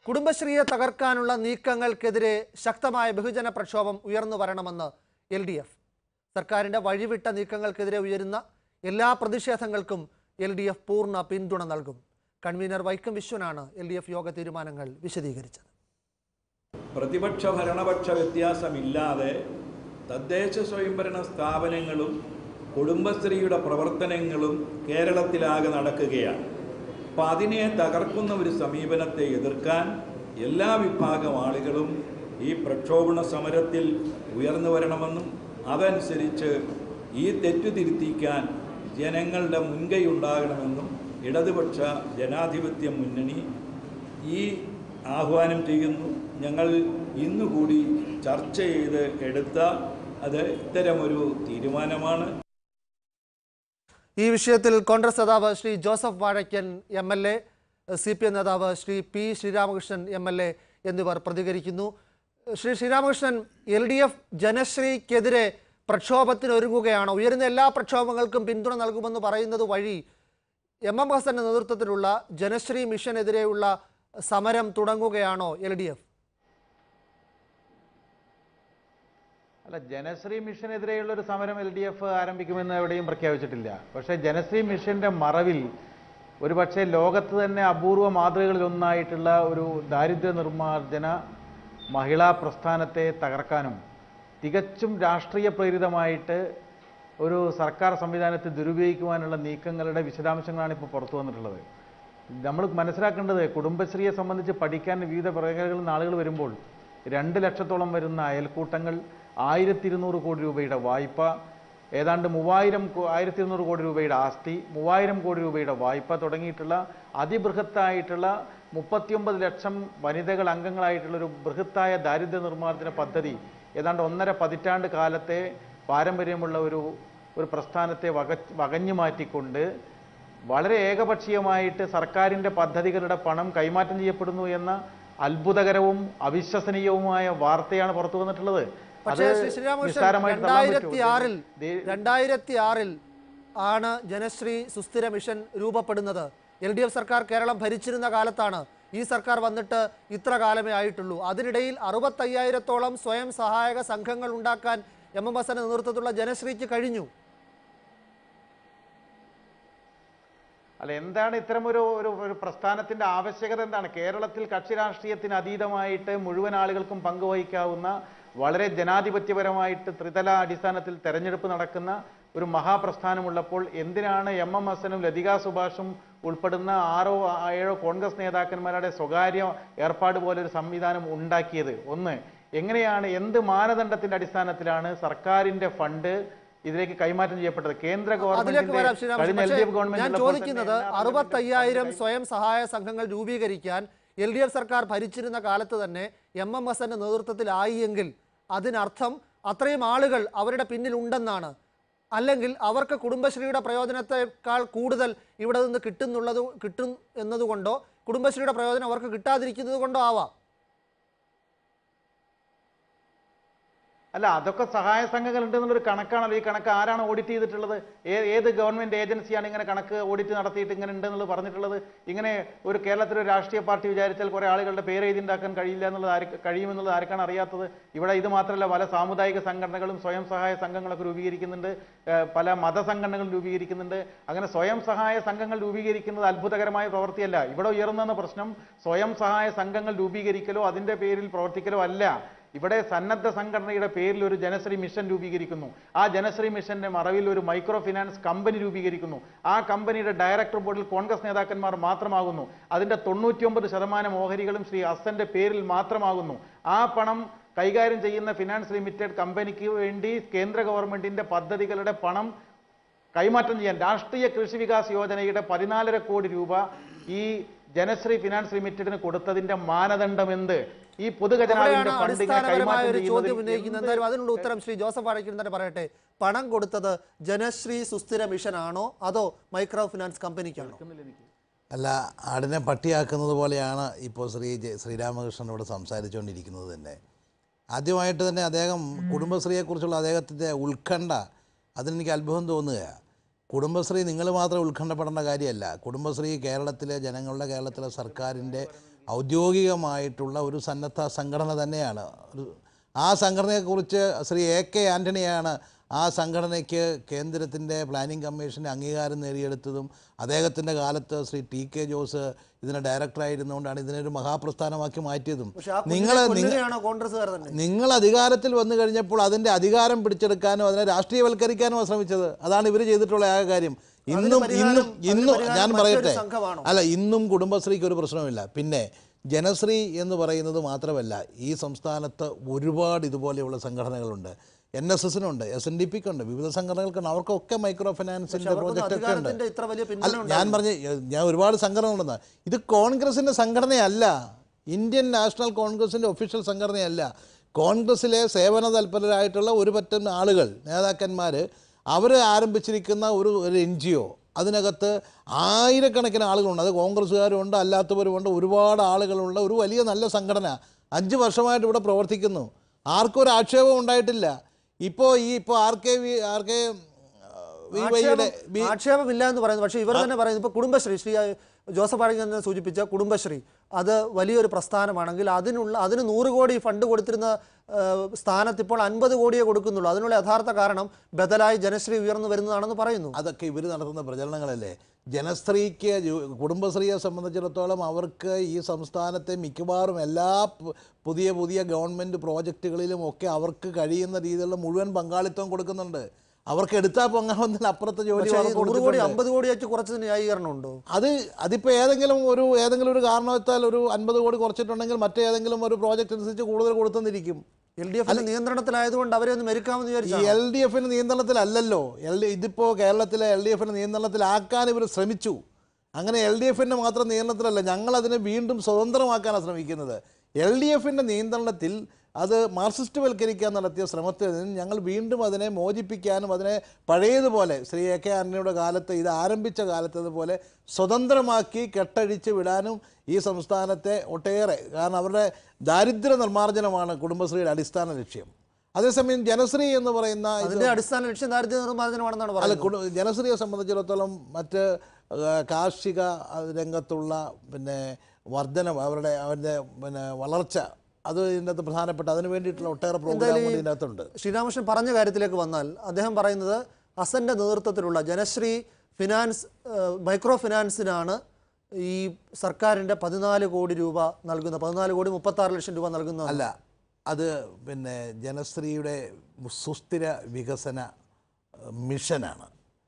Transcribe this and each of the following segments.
കുടുംബശ്രീയെ തകർക്കാനുള്ള നീക്കങ്ങൾക്കെതിരെ ശക്തമായ ബഹുജന പ്രക്ഷോഭം ഉയർന്നു വരണമെന്ന് എൽ ഡി എഫ് സർക്കാരിന്റെ വഴിവിട്ട നീക്കങ്ങൾക്കെതിരെ ഉയരുന്ന എല്ലാ പ്രതിഷേധങ്ങൾക്കും എൽ ഡി എഫ് പൂർണ്ണ പിന്തുണ നൽകും കൺവീനർ വൈക്കം വിശ്വനാണ് എൽ ഡി എഫ് യോഗ തീരുമാനങ്ങൾ വിശദീകരിച്ചത് പ്രതിപക്ഷ ഭരണപക്ഷ വ്യത്യാസമില്ലാതെ തദ്ദേശ സ്വയംഭരണ സ്ഥാപനങ്ങളും കുടുംബശ്രീയുടെ പ്രവർത്തനങ്ങളും കേരളത്തിലാകെ നടക്കുകയാണ് അപ്പം അതിനെ തകർക്കുന്ന ഒരു സമീപനത്തെ എതിർക്കാൻ എല്ലാ വിഭാഗം ആളുകളും ഈ പ്രക്ഷോഭണ സമരത്തിൽ ഉയർന്നു വരണമെന്നും അതനുസരിച്ച് ഈ തെറ്റു തിരുത്തിക്കാൻ ജനങ്ങളുടെ മുൻകൈ ഉണ്ടാകണമെന്നും ഇടതുപക്ഷ ജനാധിപത്യ മുന്നണി ഈ ആഹ്വാനം ചെയ്യുന്നു ഞങ്ങൾ ഇന്നുകൂടി ചർച്ച ചെയ്ത് എടുത്ത അത് ഇത്തരമൊരു തീരുമാനമാണ് ഈ വിഷയത്തിൽ കോൺഗ്രസ് നേതാവ് Shri Joseph Vazhakkan M L A C P M നേതാവ് Shri P Sreeramakrishnan M L A എന്നിവർ പ്രതികരിക്കുന്നു Shri Sreeramakrishnan L D F ജനശ്രീക്കെതിരെ പ്രക്ഷോഭത്തിന് ഒരുങ്ങുകയാണോ ഉയരുന്ന എല്ലാ പ്രക്ഷോഭങ്ങൾക്കും പിന്തുണ നൽകുമെന്ന് പറയുന്നത് വഴി എം എം ഹസന്റെ നേതൃത്വത്തിലുള്ള ജനശ്രീ മിഷനെതിരെയുള്ള സമരം തുടങ്ങുകയാണോ എൽ ഡി എഫ് അല്ല ജനശ്രീ മിഷനെതിരെയുള്ള ഒരു സമരം എൽ ഡി എഫ് ആരംഭിക്കുമെന്ന് എവിടെയും പ്രഖ്യാപിച്ചിട്ടില്ല പക്ഷേ ജനശ്രീ മിഷന്റെ മറവിൽ ഒരുപക്ഷെ ലോകത്ത് തന്നെ അപൂർവ മാതൃകകളിൽ ഒന്നായിട്ടുള്ള ഒരു ദാരിദ്ര്യ നിർമ്മാർജ്ജന മഹിളാ പ്രസ്ഥാനത്തെ തകർക്കാനും തികച്ചും രാഷ്ട്രീയ പ്രേരിതമായിട്ട് ഒരു സർക്കാർ സംവിധാനത്തെ ദുരുപയോഗിക്കുവാനുള്ള നീക്കങ്ങളുടെ വിശദാംശങ്ങളാണ് ഇപ്പോൾ പുറത്തു വന്നിട്ടുള്ളത് നമ്മൾ മനസ്സിലാക്കേണ്ടത് കുടുംബശ്രീയെ സംബന്ധിച്ച് പഠിക്കാൻ വിവിധ മേഖലകളിൽ നിന്ന് ആളുകൾ വരുമ്പോൾ രണ്ട് ലക്ഷത്തോളം വരുന്ന അയൽക്കൂട്ടങ്ങൾ ആയിരത്തി ഇരുന്നൂറ് കോടി രൂപയുടെ വായ്പ ഏതാണ്ട് മൂവായിരം ആയിരത്തി ഇരുന്നൂറ് കോടി രൂപയുടെ ആസ്തി മൂവായിരം കോടി രൂപയുടെ വായ്പ തുടങ്ങിയിട്ടുള്ള അതിബൃഹത്തായിട്ടുള്ള മുപ്പത്തിയൊമ്പത് ലക്ഷം വനിതകൾ അംഗങ്ങളായിട്ടുള്ള ഒരു ബൃഹത്തായ ദാരിദ്ര്യ നിർമ്മാർജ്ജന പദ്ധതി ഏതാണ്ട് ഒന്നര പതിറ്റാണ്ട് കാലത്തെ പാരമ്പര്യമുള്ള ഒരു ഒരു പ്രസ്ഥാനത്തെ വക വകഞ്ഞു മാറ്റിക്കൊണ്ട് വളരെ ഏകപക്ഷീയമായിട്ട് സർക്കാരിൻ്റെ പദ്ധതികളുടെ പണം കൈമാറ്റം ചെയ്യപ്പെടുന്നു എന്ന അത്ഭുതകരവും അവിശ്വസനീയവുമായ വാർത്തയാണ് പുറത്തു വന്നിട്ടുള്ളത് പക്ഷേ ശ്രീ ശ്രീരാമകൃഷ്ണൻ നിസ്സാരമായിട്ട് തള്ളാൻ രണ്ടായിരത്തി പറ്റുമോ? ആറിൽ ദേ- രണ്ടായിരത്തി ആറിൽ ആണ് ജനശ്രീ സുസ്ഥിര മിഷൻ രൂപപ്പെടുന്നത് എൽ ഡി എഫ് സർക്കാർ കേരളം ഭരിച്ചിരുന്ന കാലത്താണ് ഈ സർക്കാർ വന്നിട്ട് ഇത്ര കാലമേ ആയിട്ടുള്ളൂ അതിനിടയിൽ അറുപത്തയ്യായിരത്തോളം സ്വയം സഹായക സംഘങ്ങൾ ഉണ്ടാക്കാൻ എം എം ഹസന്റെ നേതൃത്വത്തിലുള്ള ജനശ്രീക്ക് കഴിഞ്ഞു അല്ല എന്താണ് ഇത്തരം ഒരു ഒരു ഒരു പ്രസ്ഥാനത്തിന്റെ ആവശ്യകത എന്താണ് കേരളത്തിൽ കക്ഷി രാഷ്ട്രീയത്തിന് അതീതമായിട്ട് മുഴുവൻ ആളുകൾക്കും പങ്കുവഹിക്കാവുന്ന വളരെ ജനാധിപത്യപരമായിട്ട് ത്രിതല അടിസ്ഥാനത്തിൽ തെരഞ്ഞെടുപ്പ് നടക്കുന്ന ഒരു മഹാപ്രസ്ഥാനമുള്ളപ്പോൾ എന്തിനാണ് എം എം ഹസനും ലതിക സുഭാഷും ഉൾപ്പെടുന്ന ആറോ ഏഴോ കോൺഗ്രസ് നേതാക്കന്മാരുടെ സ്വകാര്യ ഏർപ്പാട് പോലെ ഒരു സംവിധാനം ഉണ്ടാക്കിയത് ഒന്ന് എങ്ങനെയാണ് എന്ത് മാനദണ്ഡത്തിന്റെ അടിസ്ഥാനത്തിലാണ് സർക്കാരിന്റെ ഫണ്ട് ഇതിലേക്ക് കൈമാറ്റം ചെയ്യപ്പെട്ടത് കേന്ദ്ര അതിലേക്ക് വരാം ഗവൺമെന്റിന്റെ കഴിഞ്ഞ എൽ ശ്രീരാമകൃഷ്ണൻ ഡി പക്ഷേ എഫ് ഗവൺമെന്റ് ഞാൻ ഉള്ളപ്പോൾ തന്നെ ചോദിക്കുന്നത് എല്ലാ അറുപത്തയ്യായിരം സ്വയം സഹായ സംഘങ്ങൾ രൂപീകരിക്കാൻ എൽ ഡി എഫ് സർക്കാർ ഭരിച്ചിരുന്ന കാലത്ത് തന്നെ എം എം ഹസന്റെ നേതൃത്വത്തിലായി എങ്കിൽ അതിനർത്ഥം അത്രയും ആളുകൾ അവരുടെ പിന്നിൽ ഉണ്ടെന്നാണ് അല്ലെങ്കിൽ അവർക്ക് കുടുംബശ്രീയുടെ പ്രയോജനത്തെക്കാൾ കൂടുതൽ ഇവിടെ നിന്ന് കിട്ടുന്നുള്ളത് കിട്ടും എന്നതുകൊണ്ടോ കുടുംബശ്രീയുടെ പ്രയോജനം അവർക്ക് കിട്ടാതിരിക്കുന്നത് കൊണ്ടോ ആവാം അല്ല അതൊക്കെ സഹായ സംഘങ്ങൾ ഉണ്ടെന്നുള്ളൊരു കണക്കാണല്ലോ ഈ കണക്ക് ആരാണ് ഓഡിറ്റ് ചെയ്തിട്ടുള്ളത് ഏ- ഏത് ഗവൺമെന്റ് ഏജൻസിയാണ് ഇങ്ങനെ കണക്ക് ഓഡിറ്റ് നടത്തിയിട്ട് ഇങ്ങനെ ഉണ്ടെന്നുള്ളത് പറഞ്ഞിട്ടുള്ളത് ഇങ്ങനെ ഒരു കേരളത്തിലെ ഒരു രാഷ്ട്രീയ പാർട്ടി വിചാരിച്ചാൽ കുറെ ആളുകളുടെ പേര് എഴുതിണ്ടാക്കാൻ കഴിയില്ല എന്നുള്ളത് ആർക്ക് കഴിയുമെന്നുള്ളത് ആർക്കാണ് അറിയാത്തത് ഇവിടെ ഇത് മാത്രമല്ല പല സാമുദായിക സംഘടനകളും സ്വയം സഹായ സംഘങ്ങളൊക്കെ രൂപീകരിക്കുന്നുണ്ട് ഏഹ് പല മതസംഘടനകളും രൂപീകരിക്കുന്നുണ്ട് അങ്ങനെ സ്വയം സഹായ സംഘങ്ങൾ രൂപീകരിക്കുന്നത് അത്ഭുതകരമായ പ്രവൃത്തിയല്ല ഇവിടെ ഉയർന്നുവന്ന പ്രശ്നം സ്വയം സഹായ സംഘങ്ങൾ രൂപീകരിക്കലോ അതിന്റെ പേരിൽ പ്രവർത്തിക്കലോ അല്ല ഇവിടെ സന്നദ്ധ സംഘടനയുടെ പേരിൽ ഒരു ജനശ്രീ മിഷൻ രൂപീകരിക്കുന്നു ആ ജനശ്രീ മിഷന്റെ മറവിൽ ഒരു മൈക്രോ ഫിനാൻസ് കമ്പനി രൂപീകരിക്കുന്നു ആ കമ്പനിയുടെ ഡയറക്ടർ ബോർഡിൽ കോൺഗ്രസ് നേതാക്കന്മാർ മാത്രമാകുന്നു അതിന്റെ തൊണ്ണൂറ്റിയൊമ്പത് ശതമാനം ഓഹരികളും ശ്രീ അസന്റെ പേരിൽ മാത്രമാകുന്നു ആ പണം കൈകാര്യം ചെയ്യുന്ന ഫിനാൻസ് ലിമിറ്റഡ് കമ്പനിക്ക് വേണ്ടി കേന്ദ്ര ഗവൺമെന്റിന്റെ പദ്ധതികളുടെ പണം കൈമാറ്റം ചെയ്യാൻ രാഷ്ട്രീയ കൃഷി വികാസ് യോജനയുടെ പതിനാലര കോടി രൂപ ഈ ജനശ്രീ ഫിനാൻസ് ലിമിറ്റഡിന് കൊടുത്തതിന്റെ മാനദണ്ഡം എന്ത് ഈ പൊതുഖജനാവിന്റെ അവിടെയാണ് ഫണ്ട് ഇങ്ങനെ അടിസ്ഥാനപരമായ കൈമാറ്റം ഒരു ചോദ്യം ചെയ്യുന്നതിൽ ഉന്നയിക്കുന്നത് എന്ത് എന്തായാലും അതിനുള്ള ഉത്തരം ശ്രീ ജോസഫ് വാഴയ്ക്കൻ തന്നെ പറയട്ടെ പണം കൊടുത്തത് ജനശ്രീ സുസ്ഥിര മിഷൻ ആണോ അതോ മൈക്രോ ഫിനാൻസ് കമ്പനിക്കാണോ അല്ല ആടിനെ പട്ടിയാക്കുന്നത് പോലെയാണ് ഇപ്പോൾ ശ്രീ ജെ- ശ്രീരാമകൃഷ്ണൻ ഇവിടെ സംസാരിച്ചുകൊണ്ടിരിക്കുന്നത് തന്നെ ആദ്യമായിട്ട് തന്നെ അദ്ദേഹം കുടുംബശ്രീയെക്കുറിച്ചുള്ള അദ്ദേഹത്തിൻ്റെ ഉത്കണ്ഠ അതിനെനിക്ക് അത്ഭുതം തോന്നുകയാണ് കുടുംബശ്രീ നിങ്ങൾ മാത്രം ഉത്കണ്ഠപ്പെടേണ്ട കാര്യമല്ല കുടുംബശ്രീ കേരളത്തിലെ ജനങ്ങളുടെ കേരളത്തിലെ സർക്കാരിൻ്റെ ഔദ്യോഗികമായിട്ടുള്ള ഒരു സന്നദ്ധ സംഘടന തന്നെയാണ് ഒരു ആ സംഘടനയെക്കുറിച്ച് ശ്രീ എ കെ ആൻ്റണിയാണ് ആ സംഘടനയ്ക്ക് കേന്ദ്രത്തിൻ്റെ പ്ലാനിംഗ് കമ്മീഷൻ്റെ അംഗീകാരം നേടിയെടുത്തതും അദ്ദേഹത്തിൻ്റെ കാലത്ത് ശ്രീ ടി കെ ജോസ് ഇതിന് ഡയറക്ടറായിരുന്നുകൊണ്ടാണ് ഇതിനൊരു മഹാപ്രസ്ഥാനമാക്കി മാറ്റിയതും പക്ഷെ ആ നിങ്ങൾ നിങ്ങൾ കൊല്ലുകയാണോ കോൺഗ്രസ്സുകാർ തന്നെ നിങ്ങൾ അധികാരത്തിൽ വന്നു കഴിഞ്ഞപ്പോൾ അതിൻ്റെ അധികാരം പിടിച്ചെടുക്കാനോ അതിനെ രാഷ്ട്രീയവൽക്കരിക്കാനോ ശ്രമിച്ചത് അതാണ് ഇവർ ചെയ്തിട്ടുള്ള ആ കാര്യം ഇന്നും പരിഹാരം- ഇന്നും അതിന് ഇന്നും പരിഹാരം ഞാൻ മറ്റൊരു പറയട്ടെ സംഘമാണോ? അല്ല ഇന്നും കുടുംബശ്രീക്ക് ഒരു പ്രശ്നമില്ല പിന്നെ ജനശ്രീ എന്ന് പറയുന്നത് മാത്രമല്ല ഈ സംസ്ഥാനത്ത് ഒരുപാട് ഇതുപോലെയുള്ള സംഘടനകളുണ്ട് എൻ എസ് എസിനുണ്ട് എസ് എൻ ഡി പിക്ക് ഉണ്ട് വിവിധ സംഘടനകൾക്കുണ്ട് അവർക്കൊക്കെ മൈക്രോ ഫിനാൻസിൻ്റെ അവർക്കൊന്നും പ്രോജക്റ്റ് ഒക്കെ ഉണ്ട് അധികാരത്തിന്റെ ഇത്ര വലിയ അല്ല പിന്തുണ ഞാൻ പറഞ്ഞ ഞാൻ ഒരുപാട് സംഘടന ഉണ്ടെന്ന് ഇത് കോൺഗ്രസിൻ്റെ സംഘടനയല്ല ഇന്ത്യൻ നാഷണൽ കോൺഗ്രസിൻ്റെ ഒഫീഷ്യൽ സംഘടനയല്ല കോൺഗ്രസ്സിലെ സേവന തൽപരരായിട്ടുള്ള ഒരു പറ്റം ആളുകൾ നേതാക്കന്മാർ അവർ ആരംഭിച്ചിരിക്കുന്ന ഒരു ഒരു എൻ ജി ഒ അതിനകത്ത് ആയിരക്കണക്കിന് ആളുകളുണ്ട് അത് കോൺഗ്രസ്സുകാരുണ്ട് അല്ലാത്തവരുമുണ്ട് ഒരുപാട് ആളുകളുള്ള ഒരു വലിയ നല്ല സംഘടന അഞ്ച് വർഷമായിട്ട് ഇവിടെ പ്രവർത്തിക്കുന്നു ആർക്കും ഒരു ആക്ഷേപം ഉണ്ടായിട്ടില്ല ഇപ്പോൾ ഈ ഇപ്പോൾ R K V R K V വൈയുടെ ആക്ഷേപം- ആക്ഷേപമില്ല എന്ന് പറയുന്നു പക്ഷേ ഇവർ തന്നെ പറയുന്നു ഇപ്പോൾ കുടുംബശ്രീ ശ്രീ ആ, ജോസഫ് ആണെങ്കിൽ തന്നെ സൂചിപ്പിച്ച കുടുംബശ്രീ അത് വലിയൊരു പ്രസ്ഥാനമാണെങ്കിൽ അതിനുള്ള അതിന് നൂറ് കോടി ഫണ്ട് കൊടുത്തിരുന്ന ആ, സ്ഥാനത്ത് ഇപ്പോൾ അൻപത് കോടിയേ കൊടുക്കുന്നുള്ളൂ അതിനുള്ള യഥാർത്ഥ കാരണം ബദലായി ജനശ്രീ ഉയർന്നു വരുന്നതാണെന്ന് പറയുന്നു അതൊക്കെ ഇവർ നടത്തുന്ന പ്രചരണങ്ങളല്ലേ ജനസ്ത്രീക്ക് ജു- കുടുംബശ്രീയെ സംബന്ധിച്ചിടത്തോളം അവർക്ക് ഈ സംസ്ഥാനത്തെ മിക്കവാറും എല്ലാ പു- പുതിയ പുതിയ ഗവൺമെൻറ് പ്രോജക്റ്റുകളിലും ഒക്കെ അവർക്ക് കഴിയുന്ന രീതിയിലുള്ള മുഴുവൻ പങ്കാളിത്തം കൊടുക്കുന്നുണ്ട് അവർക്ക് എടുത്താൽ പൊങ്ങാവുന്നതിന് അപ്പുറത്തെ ജോലി പക്ഷേ ഈ അവർക്ക് നൂറ് കോടി കൊടുത്തിട്ടുണ്ട്. അമ്പത് കോടിയായിട്ട് കുറച്ചതിന് ന്യായീകരണമുണ്ടോ അത് അതിപ്പോൾ ഏതെങ്കിലും ഒരു ഏതെങ്കിലും ഒരു കാരണവത്താൽ ഒരു അൻപത് കോടി കുറച്ചിട്ടുണ്ടെങ്കിൽ മറ്റേതെങ്കിലും ഒരു പ്രോജക്റ്റ് അനുസരിച്ച് കൂടുതൽ കൊടുത്തെന്നിരിക്കും എൽ ഡി എഫിന്റെ നിയന്ത്രണത്തിലായതുകൊണ്ട് അവരെ ഒന്ന് മെരുക്കാമെന്ന് ഈ വിചാരിച്ചു എൽ ഡി എഫിന് നിയന്ത്രണത്തിലല്ലോ എൽ ഡി ഇതിപ്പോൾ കേരളത്തിലെ എൽ ഡി എഫിന് നിയന്ത്രണത്തിലാക്കാൻ ഇവർ ശ്രമിച്ചു അങ്ങനെ എൽ ഡി എഫിൻ്റെ മാത്രം നിയന്ത്രണത്തിലല്ല ഞങ്ങൾ അതിനെ വീണ്ടും സ്വതന്ത്രമാക്കാനാണ് ശ്രമിക്കുന്നത് എൽ ഡി എഫിൻ്റെ നിയന്ത്രണത്തിൽ അത് മാർക്സിസ്റ്റ് വൽക്കരിക്കാൻ നടത്തിയ ശ്രമത്തിൽ നിന്ന് ഞങ്ങൾ വീണ്ടും അതിനെ മോചിപ്പിക്കാനും അതിനെ പഴയതുപോലെ ശ്രീ എ കെ ആന്റണിയുടെ കാലത്ത് ഇത് ആരംഭിച്ച കാലത്തതുപോലെ സ്വതന്ത്രമാക്കി കെട്ടഴിച്ച് വിടാനും ഈ സംസ്ഥാനത്തെ ഒട്ടേറെ കാരണം അവരുടെ ദാരിദ്ര്യ നിർമ്മാർജ്ജനമാണ് കുടുംബശ്രീയുടെ അടിസ്ഥാന ലക്ഷ്യം അതേസമയം ജനശ്രീ എന്ന് പറയുന്ന ഇത് അതിന്റെ അടിസ്ഥാന ലക്ഷ്യം ദാരിദ്ര്യ നിർമ്മാർജ്ജനമാണെന്നാണ് അല്ല പറയുന്നത് കുടു ജനശ്രീയെ സംബന്ധിച്ചിടത്തോളം മറ്റ് ആ, കാർഷിക ആ, രംഗത്തുള്ള പിന്നെ വർധനം അവരുടെ അവരുടെ പിന്നെ വളർച്ച അത് ഇതിനകത്ത് പ്രധാനപ്പെട്ട അതിന് വേണ്ടിയിട്ടുള്ള ഒട്ടേറെ പ്രോഗ്രാമുകൾ ഇതിനകത്തുണ്ട് ശ്രീരാമകൃഷ്ണൻ പറഞ്ഞ കാര്യത്തിലേക്ക് വന്നാൽ അദ്ദേഹം പറയുന്നത് അസന്റെ നേതൃത്വത്തിലുള്ള ജനശ്രീ ഫിനാൻസ് ഏഹ്, മൈക്രോ ഫിനാൻസിനാണ് ഈ സർക്കാരിന്റെ പതിനാല് കോടി രൂപ നൽകുന്ന പതിനാല് കോടി മുപ്പത്തി ആറ് ലക്ഷം രൂപ നൽകുന്ന അല്ല അത് പിന്നെ ജനശ്രീയുടെ സുസ്ഥിര വികസന ഏഹ്, മിഷനാണ്